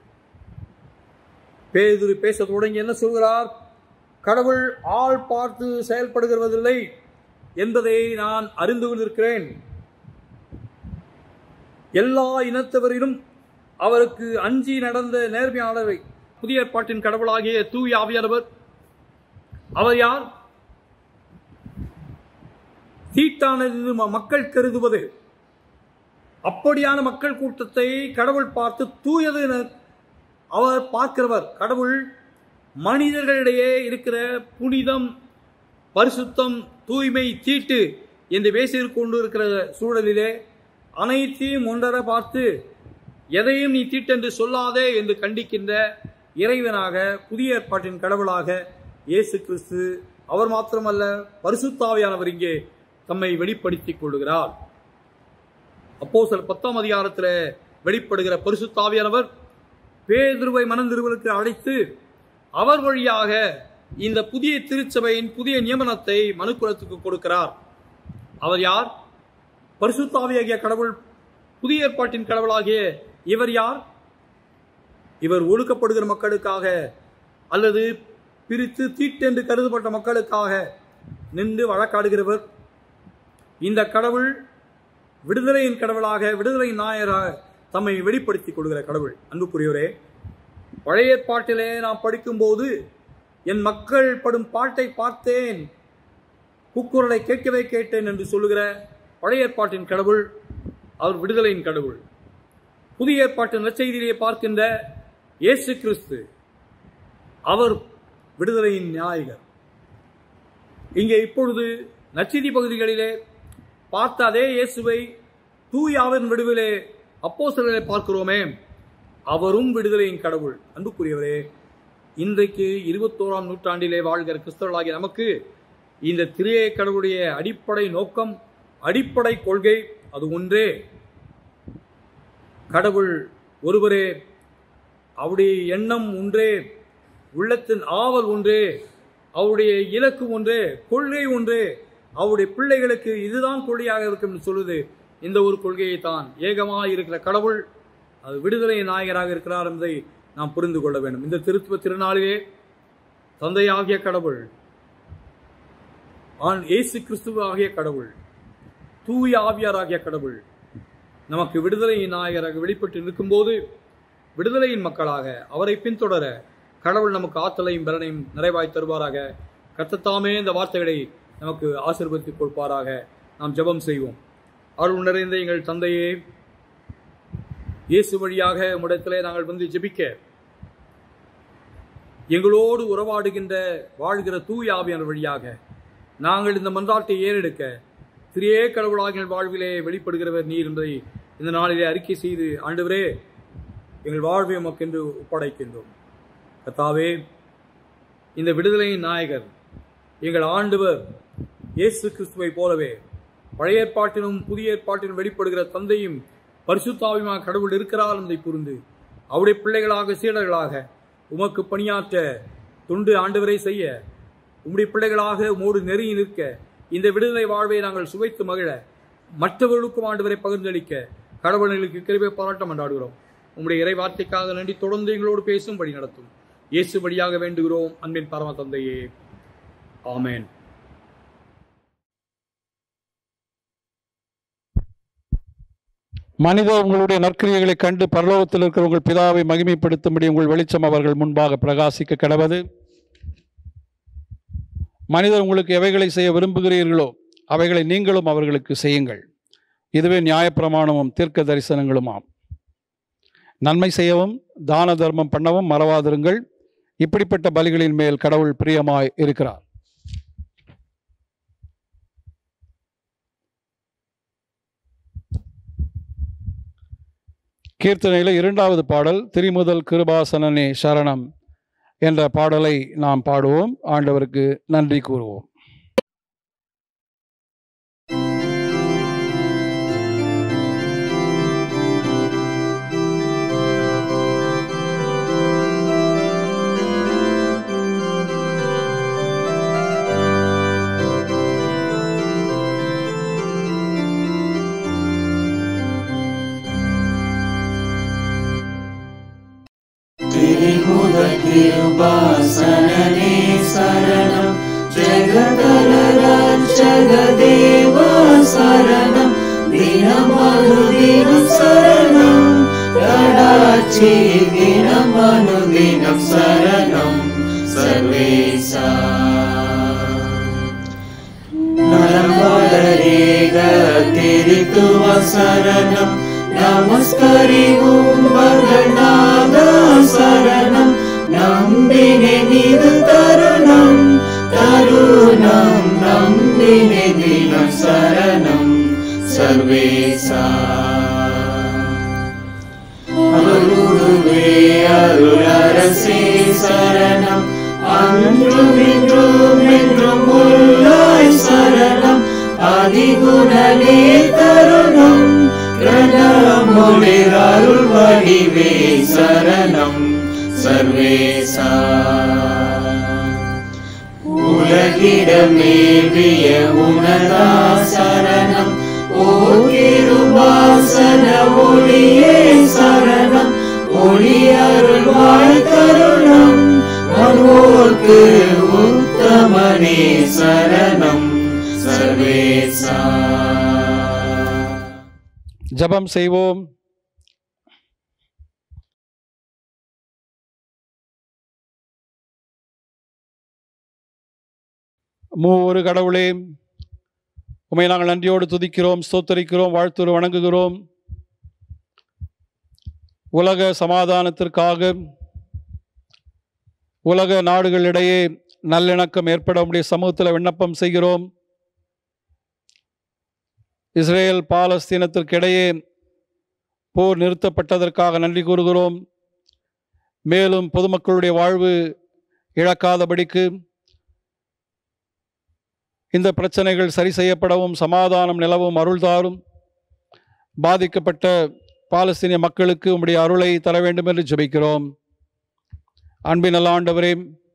பேதுரு பேச தொடங்கி என்ன சொல்கிறார் கடவுள் ஆள் பார்த்து செயல்படுகிறதில்லை என்பதை நான் அறிந்து கொண்டிருக்கிறேன் எல்லா இனத்தவரிலும் அவருக்கு அஞ்சி நடந்த நேர்மையாளரை புதிய ஏற்பாட்டின் கடவுளாகிய தூய ஆவியானவர் அவர் யார் தீட்டானது ம- மக்கள் கருதுவது அப்படியான மக்கள் கூட்டத்தை கடவுள் பார்த்து தூயது என அவர் பார்க்கிறவர் கடவுள் மனிதர்களிடையே இருக்கிற புனிதம் பரிசுத்தம் தூய்மை தீட்டு என்று பேசிக் கொண்டு இருக்கிற சூழலிலே அனைத்தையும் ஒன்றர பார்த்து எதையும் நீ தீட்டென்று சொல்லாதே என்று கண்டிக்கின்ற இறைவனாக புதிய ஏற்பாட்டின் கடவுளாக இயேசு கிறிஸ்து அவர் மாத்திரமல்ல பரிசுத்தாவியானவர் இங்கே தம்மை வெளிப்படுத்திக் கொள்கிறார் அப்போ சில பத்தாம் அதிகாரத்தில் வெளிப்படுகிற பரிசுத்தாவியானவர் பேதுருவை மனந்திருவலுக்கு அழைத்து அவர் வழியாக இந்த புதிய திருச்சபையின் புதிய நியமனத்தை மனுக்குலத்துக்கு கொடுக்கிறார் அவர் யார் பரிசுத்தாவியாகிய கடவுள் புதிய ஏற்பாட்டின் கடவுளாகிய இவர் யார் இவர் ஒடுக்கப்படுகிற மக்களுக்காக அல்லது பிரித்து தீட்டென்று கருதப்பட்ட மக்களுக்காக நின்று வழக்காடுகிறவர் இந்த கடவுள் விடுதலையின் கடவுளாக விடுதலை நாயராக தம்மை வெளிப்படுத்திக் கொள்கிற கடவுள் அன்புக்குரியவரே பழைய ஏற்பாட்டிலே நாம் படிக்கும்போது என் மக்கள் படும் பாட்டை பார்த்தேன் கூக்குரலை கேட்கவே கேட்டேன் என்று சொல்லுகிற பழைய ஏற்பாட்டின் கடவுள் அவர் விடுதலையின் கடவுள் புதிய ஏற்பாட்டின் நற்செய்தியிலே பார்க்கின்ற இயேசு கிறிஸ்து அவர் விடுதலையின் நாயகர் இங்கே இப்பொழுது நற்செய்தி பகுதிகளிலே பார்த்த அதே இயேசுவை தூயாவின் விடுவிலே அப்போஸ்தலரை பார்க்கிறோமே அவரும் விடுதலையின் கடவுள் அன்புக்குரியவரே இன்றைக்கு இருபத்தோராம் நூற்றாண்டிலே வாழ்கிற கிறிஸ்தவர்களாகிய நமக்கு இந்த திரைய கடவுளுடைய அடிப்படை நோக்கம் அடிப்படை கொள்கை அது ஒன்றே கடவுள் ஒருவரே அவருடைய எண்ணம் ஒன்றே உள்ளத்தின் ஆவல் ஒன்றே அவருடைய இலக்கு ஒன்றே கொள்கை ஒன்றே அவருடைய பிள்ளைகளுக்கு இதுதான் கொள்கையாக இருக்கும் என்று சொல்லுது இந்த ஒரு கொள்கையை தான் ஏகமாக இருக்கிற கடவுள் அது விடுதலை நாயகராக இருக்கிறார் என்பதை நாம் புரிந்து கொள்ள வேண்டும் இந்த திருத்துவ திருநாளிலே தந்தையாகிய கடவுள் ஆண் இயேசு கிறிஸ்துவ ஆகிய கடவுள் தூய ஆவியாராகிய கடவுள் நமக்கு விடுதலையின் நாயகராக வெளிப்பட்டு நிற்கும்போது விடுதலையின் மக்களாக அவரை பின்தொடர கடவுள் நமக்கு ஆற்றலையும் பலனையும் நிறைவாய் தருவாராக கத்தத்தாமே இந்த வார்த்தைகளை நமக்கு ஆசீர்வதித்துக் கொடுப்பாராக நாம் ஜெபம் செய்வோம் அருள் நிறைந்த எங்கள் தந்தையே இயேசு வழியாக உம்மிடத்திலே நாங்கள் வந்து ஜெபிக்க எங்களோடு உறவாடுகின்ற வாழ்கிற தூய ஆவியானவர் வழியாக நாங்கள் இந்த மன்றாட்டை ஏறெடுக்க திரியே கடவுளாகிய வாழ்விலே வெளிப்படுகிறவர் நீர் என்பதை இந்த நாளிலே அறிக்கை செய்து ஆண்டவரே எங்கள் வாழ்வை உமக்கென்று ஒப்படைக்கின்றோம் கத்தாவே இந்த விடுதலையின் நாயகர் எங்கள் ஆண்டவர் இயேசு கிறிஸ்துவை போலவே பழைய ஏற்பாட்டிலும் புதிய ஏற்பாட்டிலும் வெளிப்படுகிற தந்தையும் பரிசுத்தாவியுமாக கடவுள் இருக்கிறார் என்பதை புரிந்து அவருடைய பிள்ளைகளாக சீடர்களாக உமக்கு பணியாற்ற தொண்டு ஆண்டவரை செய்ய உம்முடைய பிள்ளைகளாக உமோடு நெருங்கி நிற்க இந்த விடுதலை வாழ்வை நாங்கள் சுவைத்து மகிழ மற்றவர்களுக்கும் ஆண்டவரை பகிர்ந்தளிக்க கடவுளுக்கு கிருபை பாராட்டம் கொண்டாடுகிறோம் உம்முடைய இறை வார்த்தைக்காக நன்றி தொடர்ந்து எங்களோடு பேசும்படி நடத்தும் இயேசு வழியாக வேண்டுகிறோம் அன்பின் பரம தந்தையே ஆமென் மனிதர் உங்களுடைய நற்கிரியைகளைக் கண்டு பரலோகத்தில் இருக்கிற உங்கள் பிதாவை மகிமைப்படுத்தும்படி உங்கள் வெளிச்சம் அவர்கள் முன்பாக பிரகாசிக்க கடவது மனிதர் உங்களுக்கு எவைகளை செய்ய விரும்புகிறீர்களோ அவைகளை நீங்களும் அவர்களுக்கு செய்யுங்கள் இதுவே நியாயப்பிரமாணமும் தீர்க்க தரிசனங்களுமாம் நன்மை செய்யவும் தான தர்மம் பண்ணவும் மறவாதிருங்கள் இப்படிப்பட்ட பலிகளின் மேல் கடவுள் பிரியமாய் இருக்கிறார் கீர்த்தனையில் இரண்டாவது பாடல் திரிமுதல் கிருபாசனனே சரணம் என்ற பாடலை நாம் பாடுவோம் ஆண்டவருக்கு நன்றி கூறுவோம் तिरुमुदतिरुपासनने शरणं जगदलरक्षगदेव शरणं दिनमनुदिनं शरणं कडाक्षि दिनमनुदिनं शरणं सर्वेशा நலம்படரேக திருத்துவ சரணம் நமஸ்கரிவும் மகநாத சரணம் நம்பினே நிது தருணம் தருணம் நம்பி தினம் சரணம் சர்வேசா அருளுருவே அருளரசே சரணம் அன்றும் இன்றும் என்றும் உள்ளாய் சரணம் அதிகுணனே தருணம் பிரணமுளிர் அருள் வடிவே சரணம் சர்வேசா உலகிடமேவிய உனதா சரணம் ஓ கிருபாசன ஒளியே சரணம் ஒளி அருள்வாய் கருணம் வருவோர்க்கு உத்தமனே சரணம் சர்வேசா ஜெபம் செய்வோம் மூவொரு கடவுளே உமை நாங்கள் நன்றியோடு துதிக்கிறோம் ஸ்தோத்தரிக்கிறோம் வாழ்த்துறோம் வணங்குகிறோம் உலக சமாதானத்திற்காக உலக நாடுகளிடையே நல்லிணக்கம் ஏற்பட உடைய சமூகத்தில் விண்ணப்பம் செய்கிறோம் இஸ்ரேல் பாலஸ்தீனத்திற்கிடையே போர் நிறுத்தப்பட்டதற்காக நன்றி கூறுகிறோம் மேலும் பொதுமக்களுடைய வாழ்வு இழக்காதபடிக்கு இந்த பிரச்சனைகள் சரி செய்யப்படவும் சமாதானம் நிலவும் அருள்தாரும் பாதிக்கப்பட்ட பாலஸ்தீனிய மக்களுக்கு உம்முடைய அருளை தர வேண்டும் என்று ஜெபிக்கிறோம் அன்பின் நல்ல ஆண்டவரே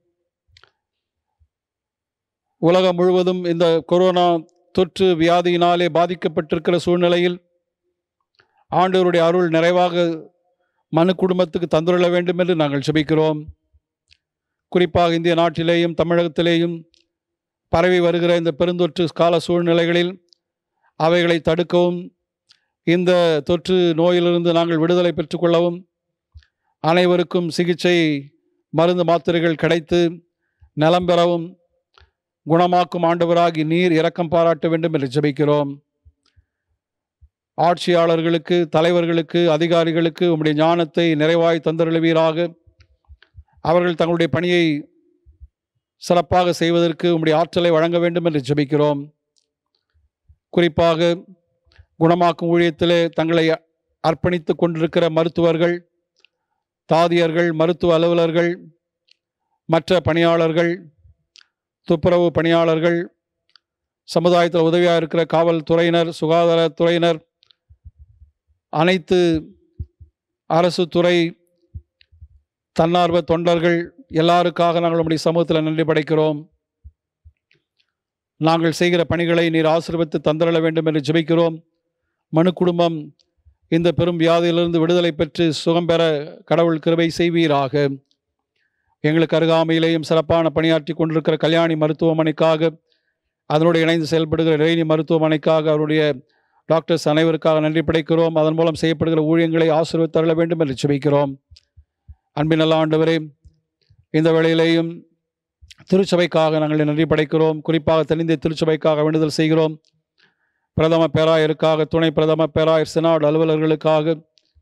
உலகம் முழுவதும் இந்த கொரோனா தொற்று வியாதியினாலே பாதிக்கப்பட்டிருக்கிற சூழ்நிலையில் ஆண்டவருடைய அருள் நிறைவாக மனு குடும்பத்துக்கு தந்துள்ள வேண்டும் என்று நாங்கள் ஜெபிக்கிறோம் குறிப்பாக இந்திய நாட்டிலேயும் தமிழகத்திலேயும் பரவி வருகிற இந்த பெருந்தொற்று கால சூழ்நிலைகளில் அவைகளை தடுக்கவும் இந்த தொற்று நோயிலிருந்து நாங்கள் விடுதலை பெற்றுக்கொள்ளவும் அனைவருக்கும் சிகிச்சை மருந்து மாத்திரைகள் கிடைத்து நலம் பெறவும் குணமாக்கும் ஆண்டவராகி நீர் இரக்கம் பாராட்ட வேண்டும் என்று ஜெபிக்கிறோம் ஆட்சியாளர்களுக்கு தலைவர்களுக்கு அதிகாரிகளுக்கு உம்முடைய ஞானத்தை நிறைவாய் தந்தருளுவீராக அவர்கள் தங்களுடைய பணியை சிறப்பாக செய்வதற்கு உம்முடைய ஆற்றலை வழங்க வேண்டும் என்று ஜெபிக்கிறோம் குறிப்பாக குணமாக்கும் ஊழியத்திலே தங்களை அர்ப்பணித்து கொண்டிருக்கிற மருத்துவர்கள் தாதியர்கள் மருத்துவ அலுவலர்கள் மற்ற பணியாளர்கள் துப்புரவு பணியாளர்கள் சமுதாயத்தில் உதவியாக இருக்கிற காவல்துறையினர் சுகாதாரத்துறையினர் அனைத்து அரசு துறை தன்னார்வ தொண்டர்கள் எல்லாருக்காக நாங்கள் நம்முடைய சமூகத்தில் நன்றி படைக்கிறோம் நாங்கள் செய்கிற பணிகளை நீர் ஆசீர்வதித்து தந்தரள வேண்டும் என்று ஜெபிக்கிறோம் மனு குடும்பம் இந்த பெரும் வியாதியிலிருந்து விடுதலை பெற்று சுகம் பெற கடவுள் கிருபை செய்வீராக எங்களுக்கு அருகாமையிலேயும் சிறப்பான பணியாற்றி கொண்டிருக்கிற கல்யாணி மருத்துவமனைக்காக அதனோடு இணைந்து செயல்படுகிற ரெய்னி மருத்துவமனைக்காக அவருடைய டாக்டர்ஸ் அனைவருக்காக நன்றி படைக்கிறோம் அதன் மூலம் செய்யப்படுகிற ஊழியங்களை ஆசீர்வதித்தருள வேண்டும் என்று ஜெபிக்கிறோம் அன்பின் நல்ல ஆண்டவரே இந்த வேளையிலேயும் திருச்சபைக்காக நாங்கள் நன்றி படைக்கிறோம் குறிப்பாக தென்னிந்திய திருச்சபைக்காக வேண்டுதல் செய்கிறோம் பிரதம பேராயருக்காக துணை பிரதம பேராயர் சினாடு அலுவலர்களுக்காக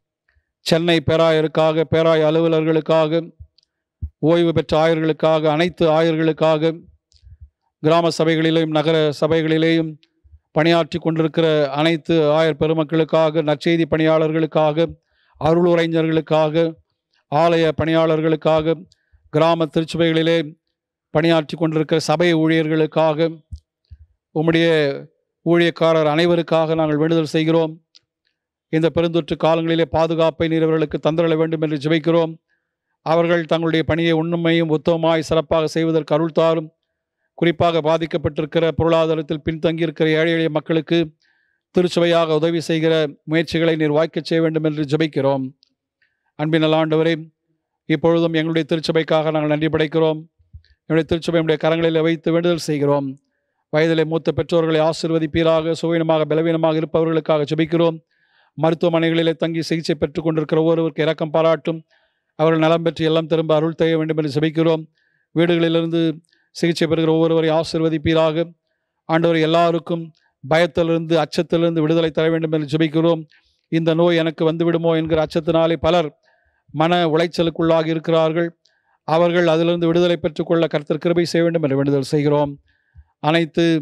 சென்னை பேராயருக்காக பேராய அலுவலர்களுக்காக ஓய்வு பெற்ற ஆயர்களுக்காக அனைத்து ஆயர்களுக்காக கிராம சபைகளிலேயும் நகர சபைகளிலேயும் பணியாற்றி கொண்டிருக்கிற அனைத்து ஆயர் பெருமக்களுக்காக நற்செய்தி பணியாளர்களுக்காக அருளுரைஞர்களுக்காக ஆலய பணியாளர்களுக்காக கிராம திருச்சபைகளிலே பணியாற்றி கொண்டிருக்கிற சபை ஊழியர்களுக்காக உம்முடைய ஊழியக்காரர் அனைவருக்காக நாங்கள் வேண்டுதல் செய்கிறோம் இந்த பெருந்தொற்று காலங்களிலே பாதுகாப்பை நீர் அவர்களுக்கு தந்திரள வேண்டும் என்று ஜெபிக்கிறோம் அவர்கள் தங்களுடைய பணியை உண்மையும் உத்தமமாய் சிறப்பாக செய்வதற்கு அருள் தாரும் குறிப்பாக பாதிக்கப்பட்டிருக்கிற பொருளாதாரத்தில் பின்தங்கியிருக்கிற ஏழை எளிய மக்களுக்கு திருச்சபையாக உதவி செய்கிற முயற்சிகளை நீர் வாய்க்கச் செய்ய வேண்டும் என்று ஜெபிக்கிறோம் அன்பின் நல்ல ஆண்டவரே இப்பொழுதும் எங்களுடைய திருச்சபைக்காக நாங்கள் நன்றி படைக்கிறோம் எங்களுடைய திருச்சபை நம்முடைய கரங்களில் வைத்து வேண்டுதல் செய்கிறோம் வயதிலே மூத்த பெற்றோர்களை ஆசிர்வதிப்பீராக சுவீனமாக பலவீனமாக இருப்பவர்களுக்காக ஜெபிக்கிறோம் மருத்துவமனைகளிலே தங்கி சிகிச்சை பெற்றுக் கொண்டிருக்கிற ஒருவருக்கு இரக்கம் பாராட்டும் அவர்கள் நலம் பெற்று எல்லாம் திரும்ப அருள் செய்ய வேண்டும் என்று ஜெபிக்கிறோம் வீடுகளிலிருந்து சிகிச்சை பெறுகிற ஒவ்வொருவரை ஆசிர்வதிப்பீராக ஆண்டவர் எல்லாருக்கும் பயத்திலிருந்து அச்சத்திலிருந்து விடுதலை தர வேண்டும் என்று ஜெபிக்கிறோம் இந்த நோய் எனக்கு வந்துவிடுமோ என்கிற அச்சத்தினாலே பலர் மன உளைச்சலுக்குள்ளாகி இருக்கிறார்கள் அவர்கள் அதிலிருந்து விடுதலை பெற்றுக்கொள்ள கர்த்தர் கிருபை செய்ய வேண்டும் என்று வேண்டுதல் செய்கிறோம் அனைத்து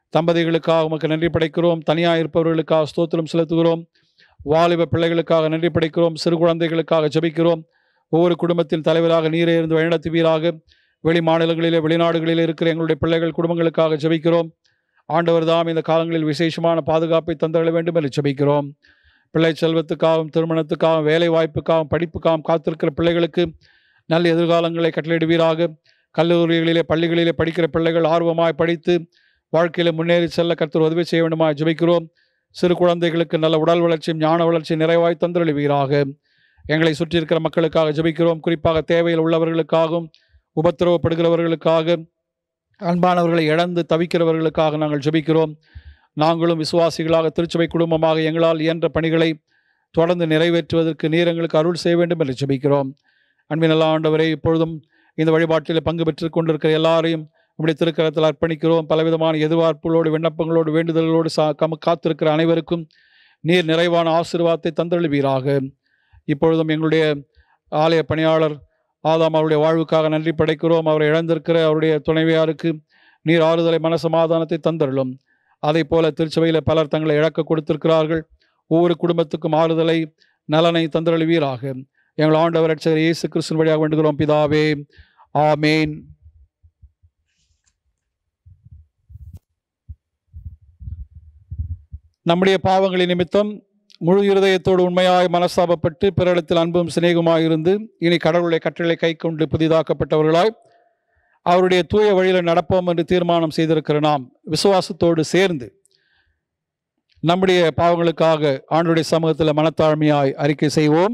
தம்பதிகளுக்காக உமக்கு நன்றி படைக்கிறோம் தனியாக இருப்பவர்களுக்காக ஸ்தோத்திரம் செலுத்துகிறோம் வாலிப பிள்ளைகளுக்காக நன்றி படைக்கிறோம் சிறு குழந்தைகளுக்காக ஜெபிக்கிறோம் ஒவ்வொரு குடும்பத்தின் தலைவராக நீரே இருந்து வழிநடத்துவீராக வெளி மாநிலங்களிலே வெளிநாடுகளிலே இருக்கிற எங்களுடைய பிள்ளைகள் குடும்பங்களுக்காக ஜெபிக்கிறோம் ஆண்டவர் தாம் இந்த காலங்களில் விசேஷமான பாதுகாப்பை தந்தரள வேண்டும் என்று ஜெபிக்கிறோம் பிள்ளை செல்வத்துக்காகவும் திருமணத்துக்காகவும் வேலை வாய்ப்புக்காகவும் படிப்புக்காகவும் காத்திருக்கிற பிள்ளைகளுக்கு நல்ல எதிர்காலங்களை கட்டளையிடுவீராக கல்லூரிகளிலே பள்ளிகளிலே படிக்கிற பிள்ளைகள் ஆர்வமாய் படித்து வாழ்க்கையில முன்னேறி செல்ல கர்த்தர் உதவி செய்ய வேண்டுமா ஜெபிக்கிறோம் சிறு குழந்தைகளுக்கு நல்ல உடல் வளர்ச்சியும் ஞான வளர்ச்சி நிறைவாய் தந்தருளுவீராக எங்களை சுற்றி இருக்கிற மக்களுக்காக ஜெபிக்கிறோம் குறிப்பாக தேவையில் உள்ளவர்களுக்காகவும் உபத்திரவப்படுகிறவர்களுக்காக அன்பானவர்களை இழந்து தவிக்கிறவர்களுக்காக நாங்கள் ஜெபிக்கிறோம் நாங்களும் விசுவாசிகளாக திருச்சபை குடும்பமாக எங்களால் இயன்ற பணிகளை தொடர்ந்து நிறைவேற்றுவதற்கு நீர் எங்களுக்கு அருள் செய்ய வேண்டும் என்று ஜெபிக்கிறோம் அன்பின் நல்ல ஆண்டவரை இப்பொழுதும் இந்த வழிபாட்டில் பங்கு பெற்று கொண்டிருக்கிற எல்லாரையும் உம்முடைய திருக்கரத்தில் அர்ப்பணிக்கிறோம் பலவிதமான எதிர்பார்ப்புகளோடு விண்ணப்பங்களோடு வேண்டுதல்களோடு சா கம காத்திருக்கிற அனைவருக்கும் நீர் நிறைவான ஆசீர்வாதத்தை தந்தழுவீராக இப்பொழுதும் எங்களுடைய ஆலய பணியாளர் ஆதாம் அவருடைய வாழ்வுக்காக நன்றி படைக்கிறோம் அவரை இழந்திருக்கிற அவருடைய துணைவியாருக்கு நீர் ஆறுதலை மனசமாதானத்தை தந்தருளும் அதை போல திருச்சபையில் பலர் தங்களை இழக்க கொடுத்திருக்கிறார்கள் ஒவ்வொரு குடும்பத்துக்கும் ஆறுதலை நலனை தந்தருளுவீராக எங்கள் ஆண்டவர் ரட்சகர் இயேசு கிறிஸ்துவின் வழியாக வேண்டுகிறோம் பிதாவே ஆமேன் நம்முடைய பாவங்களின் நிமித்தம் முழு இருதயத்தோடு உண்மையாய் மனஸ்தாபப்பட்டு பிறரிடத்தில் அன்பும் சிநேகமாய் இருந்து இனி கடவுளுடைய கட்டளை கை கொண்டு புதிதாக்கப்பட்டவர்களாய் அவருடைய தூய வழியில் நடப்போம் என்று தீர்மானம் செய்திருக்கிற நாம் விசுவாசத்தோடு சேர்ந்து நம்முடைய பாவங்களுக்காக ஆண்டுடைய சமூகத்தில் மனத்தாழ்மையாய் அறிக்கை செய்வோம்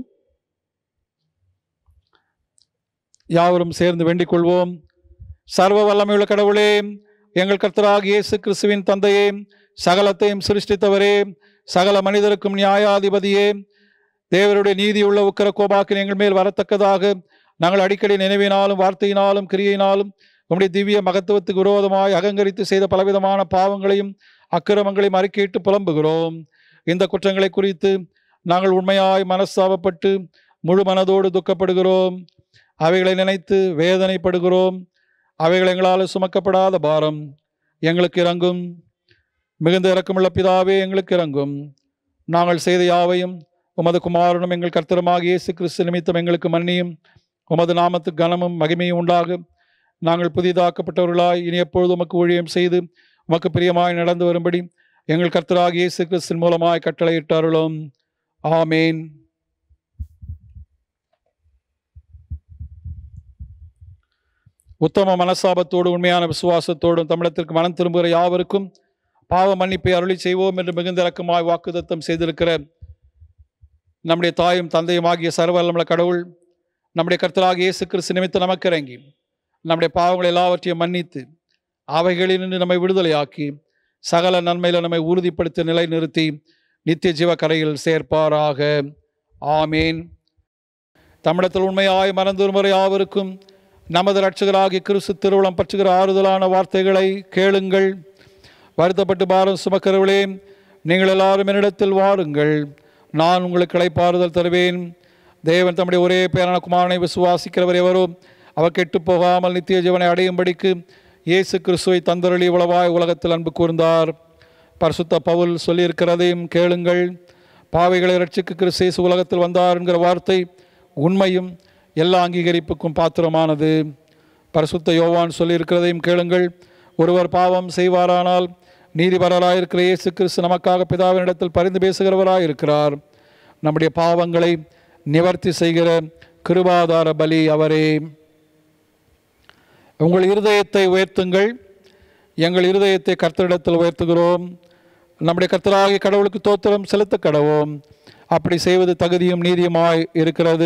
யாவரும் சேர்ந்து வேண்டிக் கொள்வோம் சர்வ வல்லமையுள்ள கடவுளே எங்கள் கர்த்தராக இயேசு கிறிஸ்துவின் தந்தையே சகலத்தையும் சிருஷ்டித்தவரே சகல மனிதருக்கும் நியாயாதிபதியே தேவருடைய நீதியுள்ள உக்கர கோபாக்கின் எங்கள் மேல் வரத்தக்கதாக நாங்கள் அடிக்கடி நினைவினாலும் வார்த்தையினாலும் கிரியையினாலும் உம்முடைய திவ்ய மகத்துவத்துக்கு விரோதமாய் அகங்கரித்து செய்த பலவிதமான பாவங்களையும் அக்கிரமங்களையும் அறிக்கையிட்டு புலம்புகிறோம் இந்த குற்றங்களை குறித்து நாங்கள் உண்மையாய் மனஸ்தாபப்பட்டு முழு மனதோடு துக்கப்படுகிறோம் அவைகளை நினைத்து வேதனைப்படுகிறோம் அவைகள் எங்களால் சுமக்கப்படாத பாரம் எங்களுக்கு இறங்கும் மிகுந்த இரக்கமுள்ள பிதாவே எங்களுக்கு இறங்கும் நாங்கள் செய்த யாவையும் உமது குமாரனும் எங்கள் கர்த்தருமாக இயேசு கிறிஸ்து நிமித்தம் எங்களுக்கு மன்னியும் உமது நாமத்துக்கு கனமும் மகிமையும் உண்டாக நாங்கள் புதிதாக்கப்பட்டவர்களாய் இனி எப்பொழுது உமக்கு ஊழியம் செய்து உமக்கு பிரியமாய் நடந்து வரும்படி எங்கள் கர்த்தராக இயேசு கிறிஸ்தின் மூலமாய் கட்டளையிட்டார்களோம் ஆமேன் உத்தம மனசாபத்தோடு உண்மையான விசுவாசத்தோடும் தமிழத்திற்கு மனம் திரும்புகிற யாவருக்கும் பாவ மன்னிப்பை அருளி செய்வோம் என்று மிகுந்த இறக்கமாய் வாக்குத்தத்தம் செய்திருக்கிற நம்முடைய தாயும் தந்தையும் ஆகிய சர்வல்லமுள்ள கடவுள் நம்முடைய கர்த்தராகிய இயேசு கிறிஸ்து நிமித்தம் நமக்கு இறங்கி நம்முடைய பாவங்கள் எல்லாவற்றையும் மன்னித்து அவைகளிலிருந்து நம்மை விடுதலையாக்கி சகல நன்மையில நம்மை உறுதிப்படுத்தி நிலைநிறுத்தி நித்திய ஜீவ கரையில் சேர்ப்பாராக ஆமேன் தமிழத்தில் உண்மையாய் மறந்துருமுறை யாவருக்கும் நமது ரட்சகராகிய கிறிஸ்து திருவுளம் பற்றுகிற ஆறுதலான வார்த்தைகளை கேளுங்கள் வருத்தப்பட்டு பாரம் சுமக்கிறவர்களே நீங்கள் எல்லாரும் என்னிடத்தில் வாருங்கள் நான் உங்களுக்கு இளைப்பாறுதல் தருவேன் தேவன் தம்முடைய ஒரே பேரான குமாரனை விசுவாசிக்கிறவர் எவரோ அவர் கெட்டு போகாமல் நித்திய ஜீவனை அடையும்படிக்கு இயேசு கிறிஸ்துவை தந்தருளி உளவாய் உலகத்தில் அன்பு கூர்ந்தார் பரிசுத்த பவுல் சொல்லியிருக்கிறதையும் கேளுங்கள் பாவைகளை ரட்சிக்க கிறிஸ்து இயேசு உலகத்தில் வந்தார் என்கிற வார்த்தை உண்மையும் எல்லா அங்கீகரிப்புக்கும் பாத்திரமானது பரிசுத்த யோவான் சொல்லியிருக்கிறதையும் கேளுங்கள் ஒருவர் பாவம் செய்வாரானால் நீதிபரராயிருக்கிற இயேசு கிறிஸ்து நமக்காக பிதாவினிடத்தில் பரிந்து பேசுகிறவராயிருக்கிறார் நம்முடைய பாவங்களை நிவர்த்தி செய்கிற கிருபாதார பலி அவரே உங்கள் இருதயத்தை உயர்த்துங்கள் எங்கள் இருதயத்தை கர்த்தரிடத்தில் உயர்த்துகிறோம் நம்முடைய கர்த்தராகிய கடவுளுக்கு தோத்திரம் செலுத்த கடவோம் அப்படி செய்வது தகுதியும் நீதியுமாய் இருக்கிறது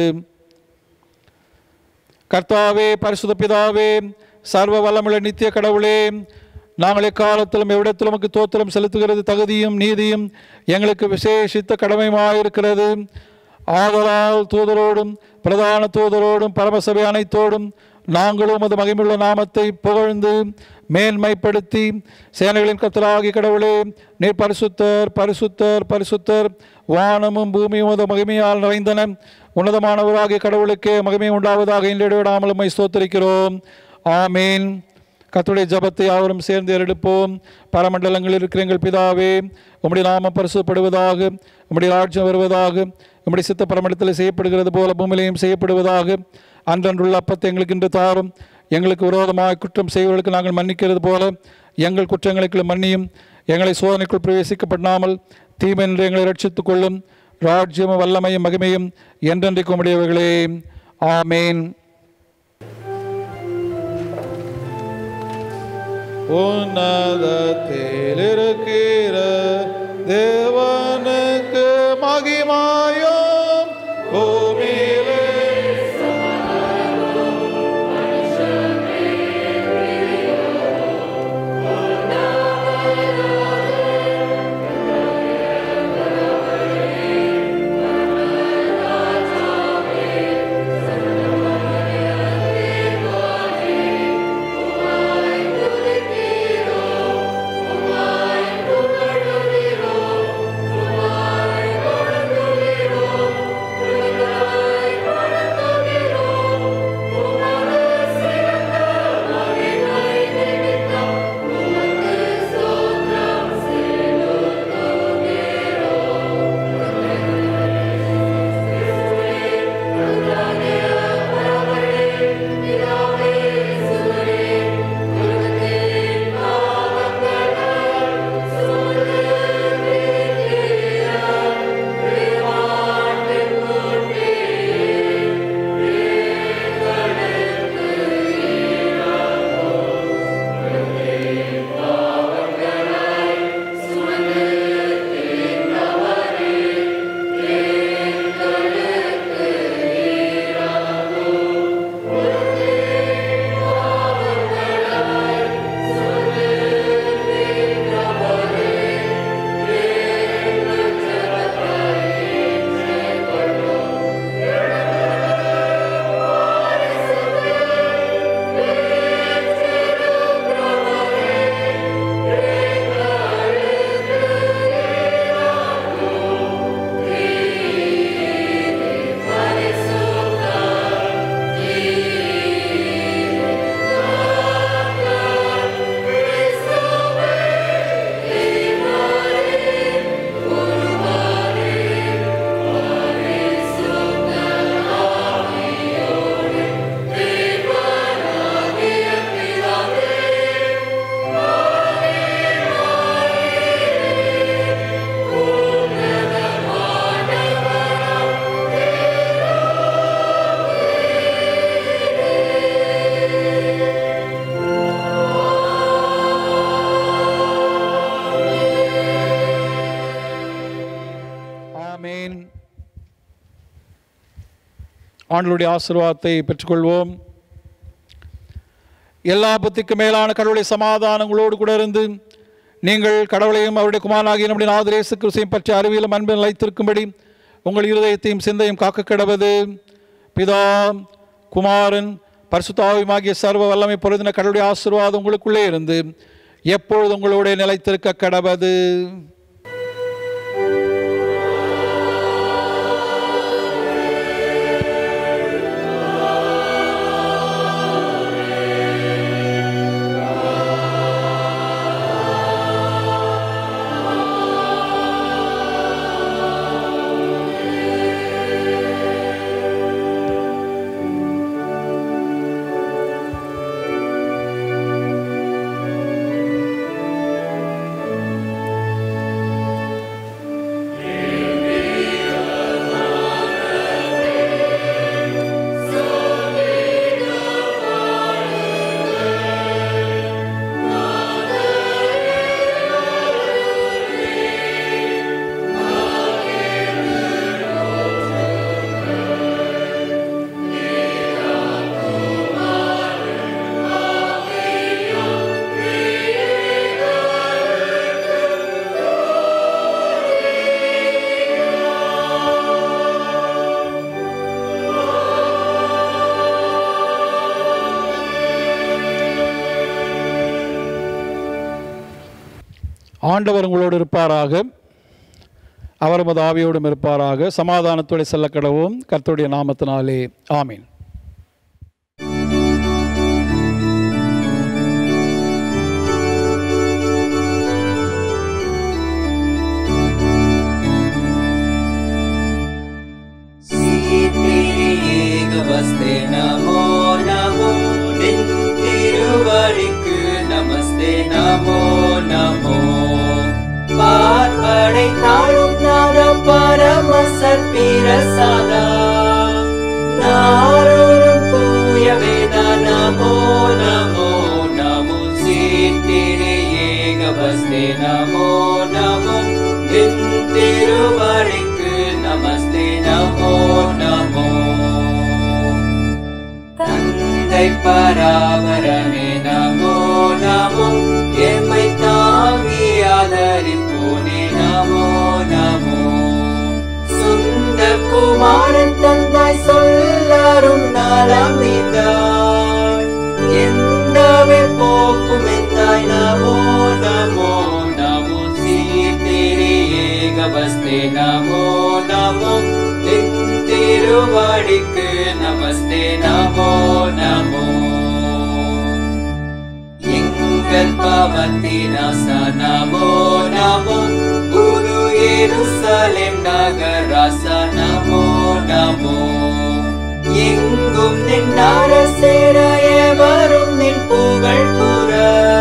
கர்த்தாவே பரிசுத்த பிதாவே சர்வ வல்லமுள்ள நித்திய கடவுளே நாங்கள் எக்காலத்திலும் எவ்விடத்திலும் உமக்கு தோத்திரம் செலுத்துகிறது தகுதியும் நீதியும் எங்களுக்கு விசேஷித்த கடமையுமாயிருக்கிறது ஆதலால் தூதரோடும் பிரதான தூதரோடும் பரமசபை அனைத்தோடும் நாங்களும் அது மகிமுள்ள நாமத்தை புகழ்ந்து மேன்மைப்படுத்தி சேனைகளின் கத்தராகிய கடவுளே நீர் பரிசுத்தர் பரிசுத்தர் பரிசுத்தர் வானமும் பூமியும் அது மகிமையால் நிறைந்தன உன்னதமானவராகிய கடவுளுக்கே மகிமை உண்டாவதாக இன்றிடாமல் உம்மை ஸ்தோத்திரிக்கிறோம் ஆமீன் கர்த்தருடைய ஜபத்தை யாவரும் சேர்ந்து ஏறெடுப்போம் பரமண்டலங்களில் இருக்கிற எங்கள் பிதாவே உம்முடைய நாமம் பரிசுப்படுவதாக உம்முடைய ராஜ்யம் வருவதாக உம்முடைய சித்த பரமண்டலத்தில் செய்யப்படுகிறது போல பூமியிலையும் செய்யப்படுவதாக அன்றன்றுள்ள அப்பத்தை எங்களுக்கு இன்று தாரும் எங்களுக்கு விரோதமாக குற்றம் செய்வர்களுக்கு நாங்கள் மன்னிக்கிறது போல எங்கள் குற்றங்களுக்கு மன்னியும் எங்களை சோதனைக்குள் பிரவேசிக்கப்படாமல் தீமென்று எங்களை ரட்சித்துக் கொள்ளும் ராஜ்யமும் வல்லமையும் மகிமையும் என்றென்றைக்கு உடையவர்களே ஆமேன் உன்னதத்தில் இருக்கிற தேவனுக்கு மகிமாயும் பூமியிலே ஆமேன் ஆண்டவருடைய ஆசீர்வாதத்தை பெற்றுக்கொள்வோம் எல்லா புத்திக்கும் மேலான கடவுளுடைய சமாதானங்களோடு கூட இருந்து நீங்கள் கடவுளையும் அவருடைய குமாரனாகிய நம்முடைய நாதரேசு கிறிஸ்தையும் பற்றி அறிவியலும் அன்பில் நிலைத்திருக்கும்படி உங்கள் இருதயத்தையும் சிந்தையும் காக்க கிடவது பிதா குமாரன் பரிசுத்தாவியுமாகிய சர்வ வல்லமை பொருந்தின கடவுளுடைய ஆசீர்வாதம் உங்களுக்குள்ளே இருந்து எப்பொழுது உங்களோட நிலைத்திருக்க கடவது ஆண்டவர் உங்களோடு இருப்பாராக அவர் உமது ஆவியோடும் இருப்பாராக சமாதானத்தோடு செல்ல கடவும் கர்த்தருடைய நாமத்தினாலே ஆமீன் சீர்த்திரி ஏகபஸ்தே நமோ நமோ நின் திருவடிக்கு நமஸ்தே நமோ நமோ தந்தை பராபரனே நமோ நமோ எம்மை தாங்கி ஆதரிப்போனே நமோ நமோ சுந்த குமாரன் தந்தாய் சொல்லரும் நலம் நீந்தாய் எந்தவே போக்கும் எந்தாய் நமோ நமோ நமோ சீர்திரி ஏகபஸ்தே நமோ நமோ நின் திருவடிக்கு நமஸ்தே நமோ நமோ எங்கள் பாவத்தினாச நமோ நமோ குரு எருசலேம் நகராச நமோ நமோ எங்கும் நின்னார சேராய வரும் நின் புகழ் புற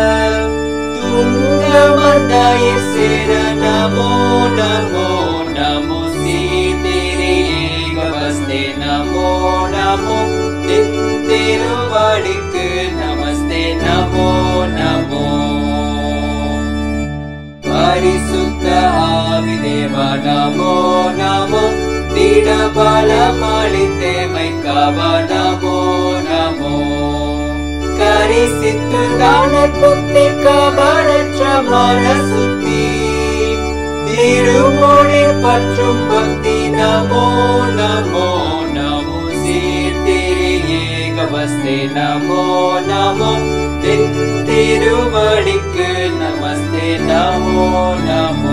துங்கமந்தாய சேர நமோ நமோ நமோ சீதிரி ஏகவஸ்தே நமோ நமோ நின் திருவடிக்கு நமஸ்தே நமோ நமோ பரிசுத்த ஆவி தேவா நமோ நமோ திட பலமளித்தேமை காவா நமோ நமோ கரிசித்து தான புத்தி கபடற்ற மனசுத்தி திருமொழி பற்றும் பக்தி நமோ நமோ நமோ சீர்திரி ஏகவஸ்தே நமோ நமோ தென் திருவடிக்கு நமஸ்தே நமோ நமோ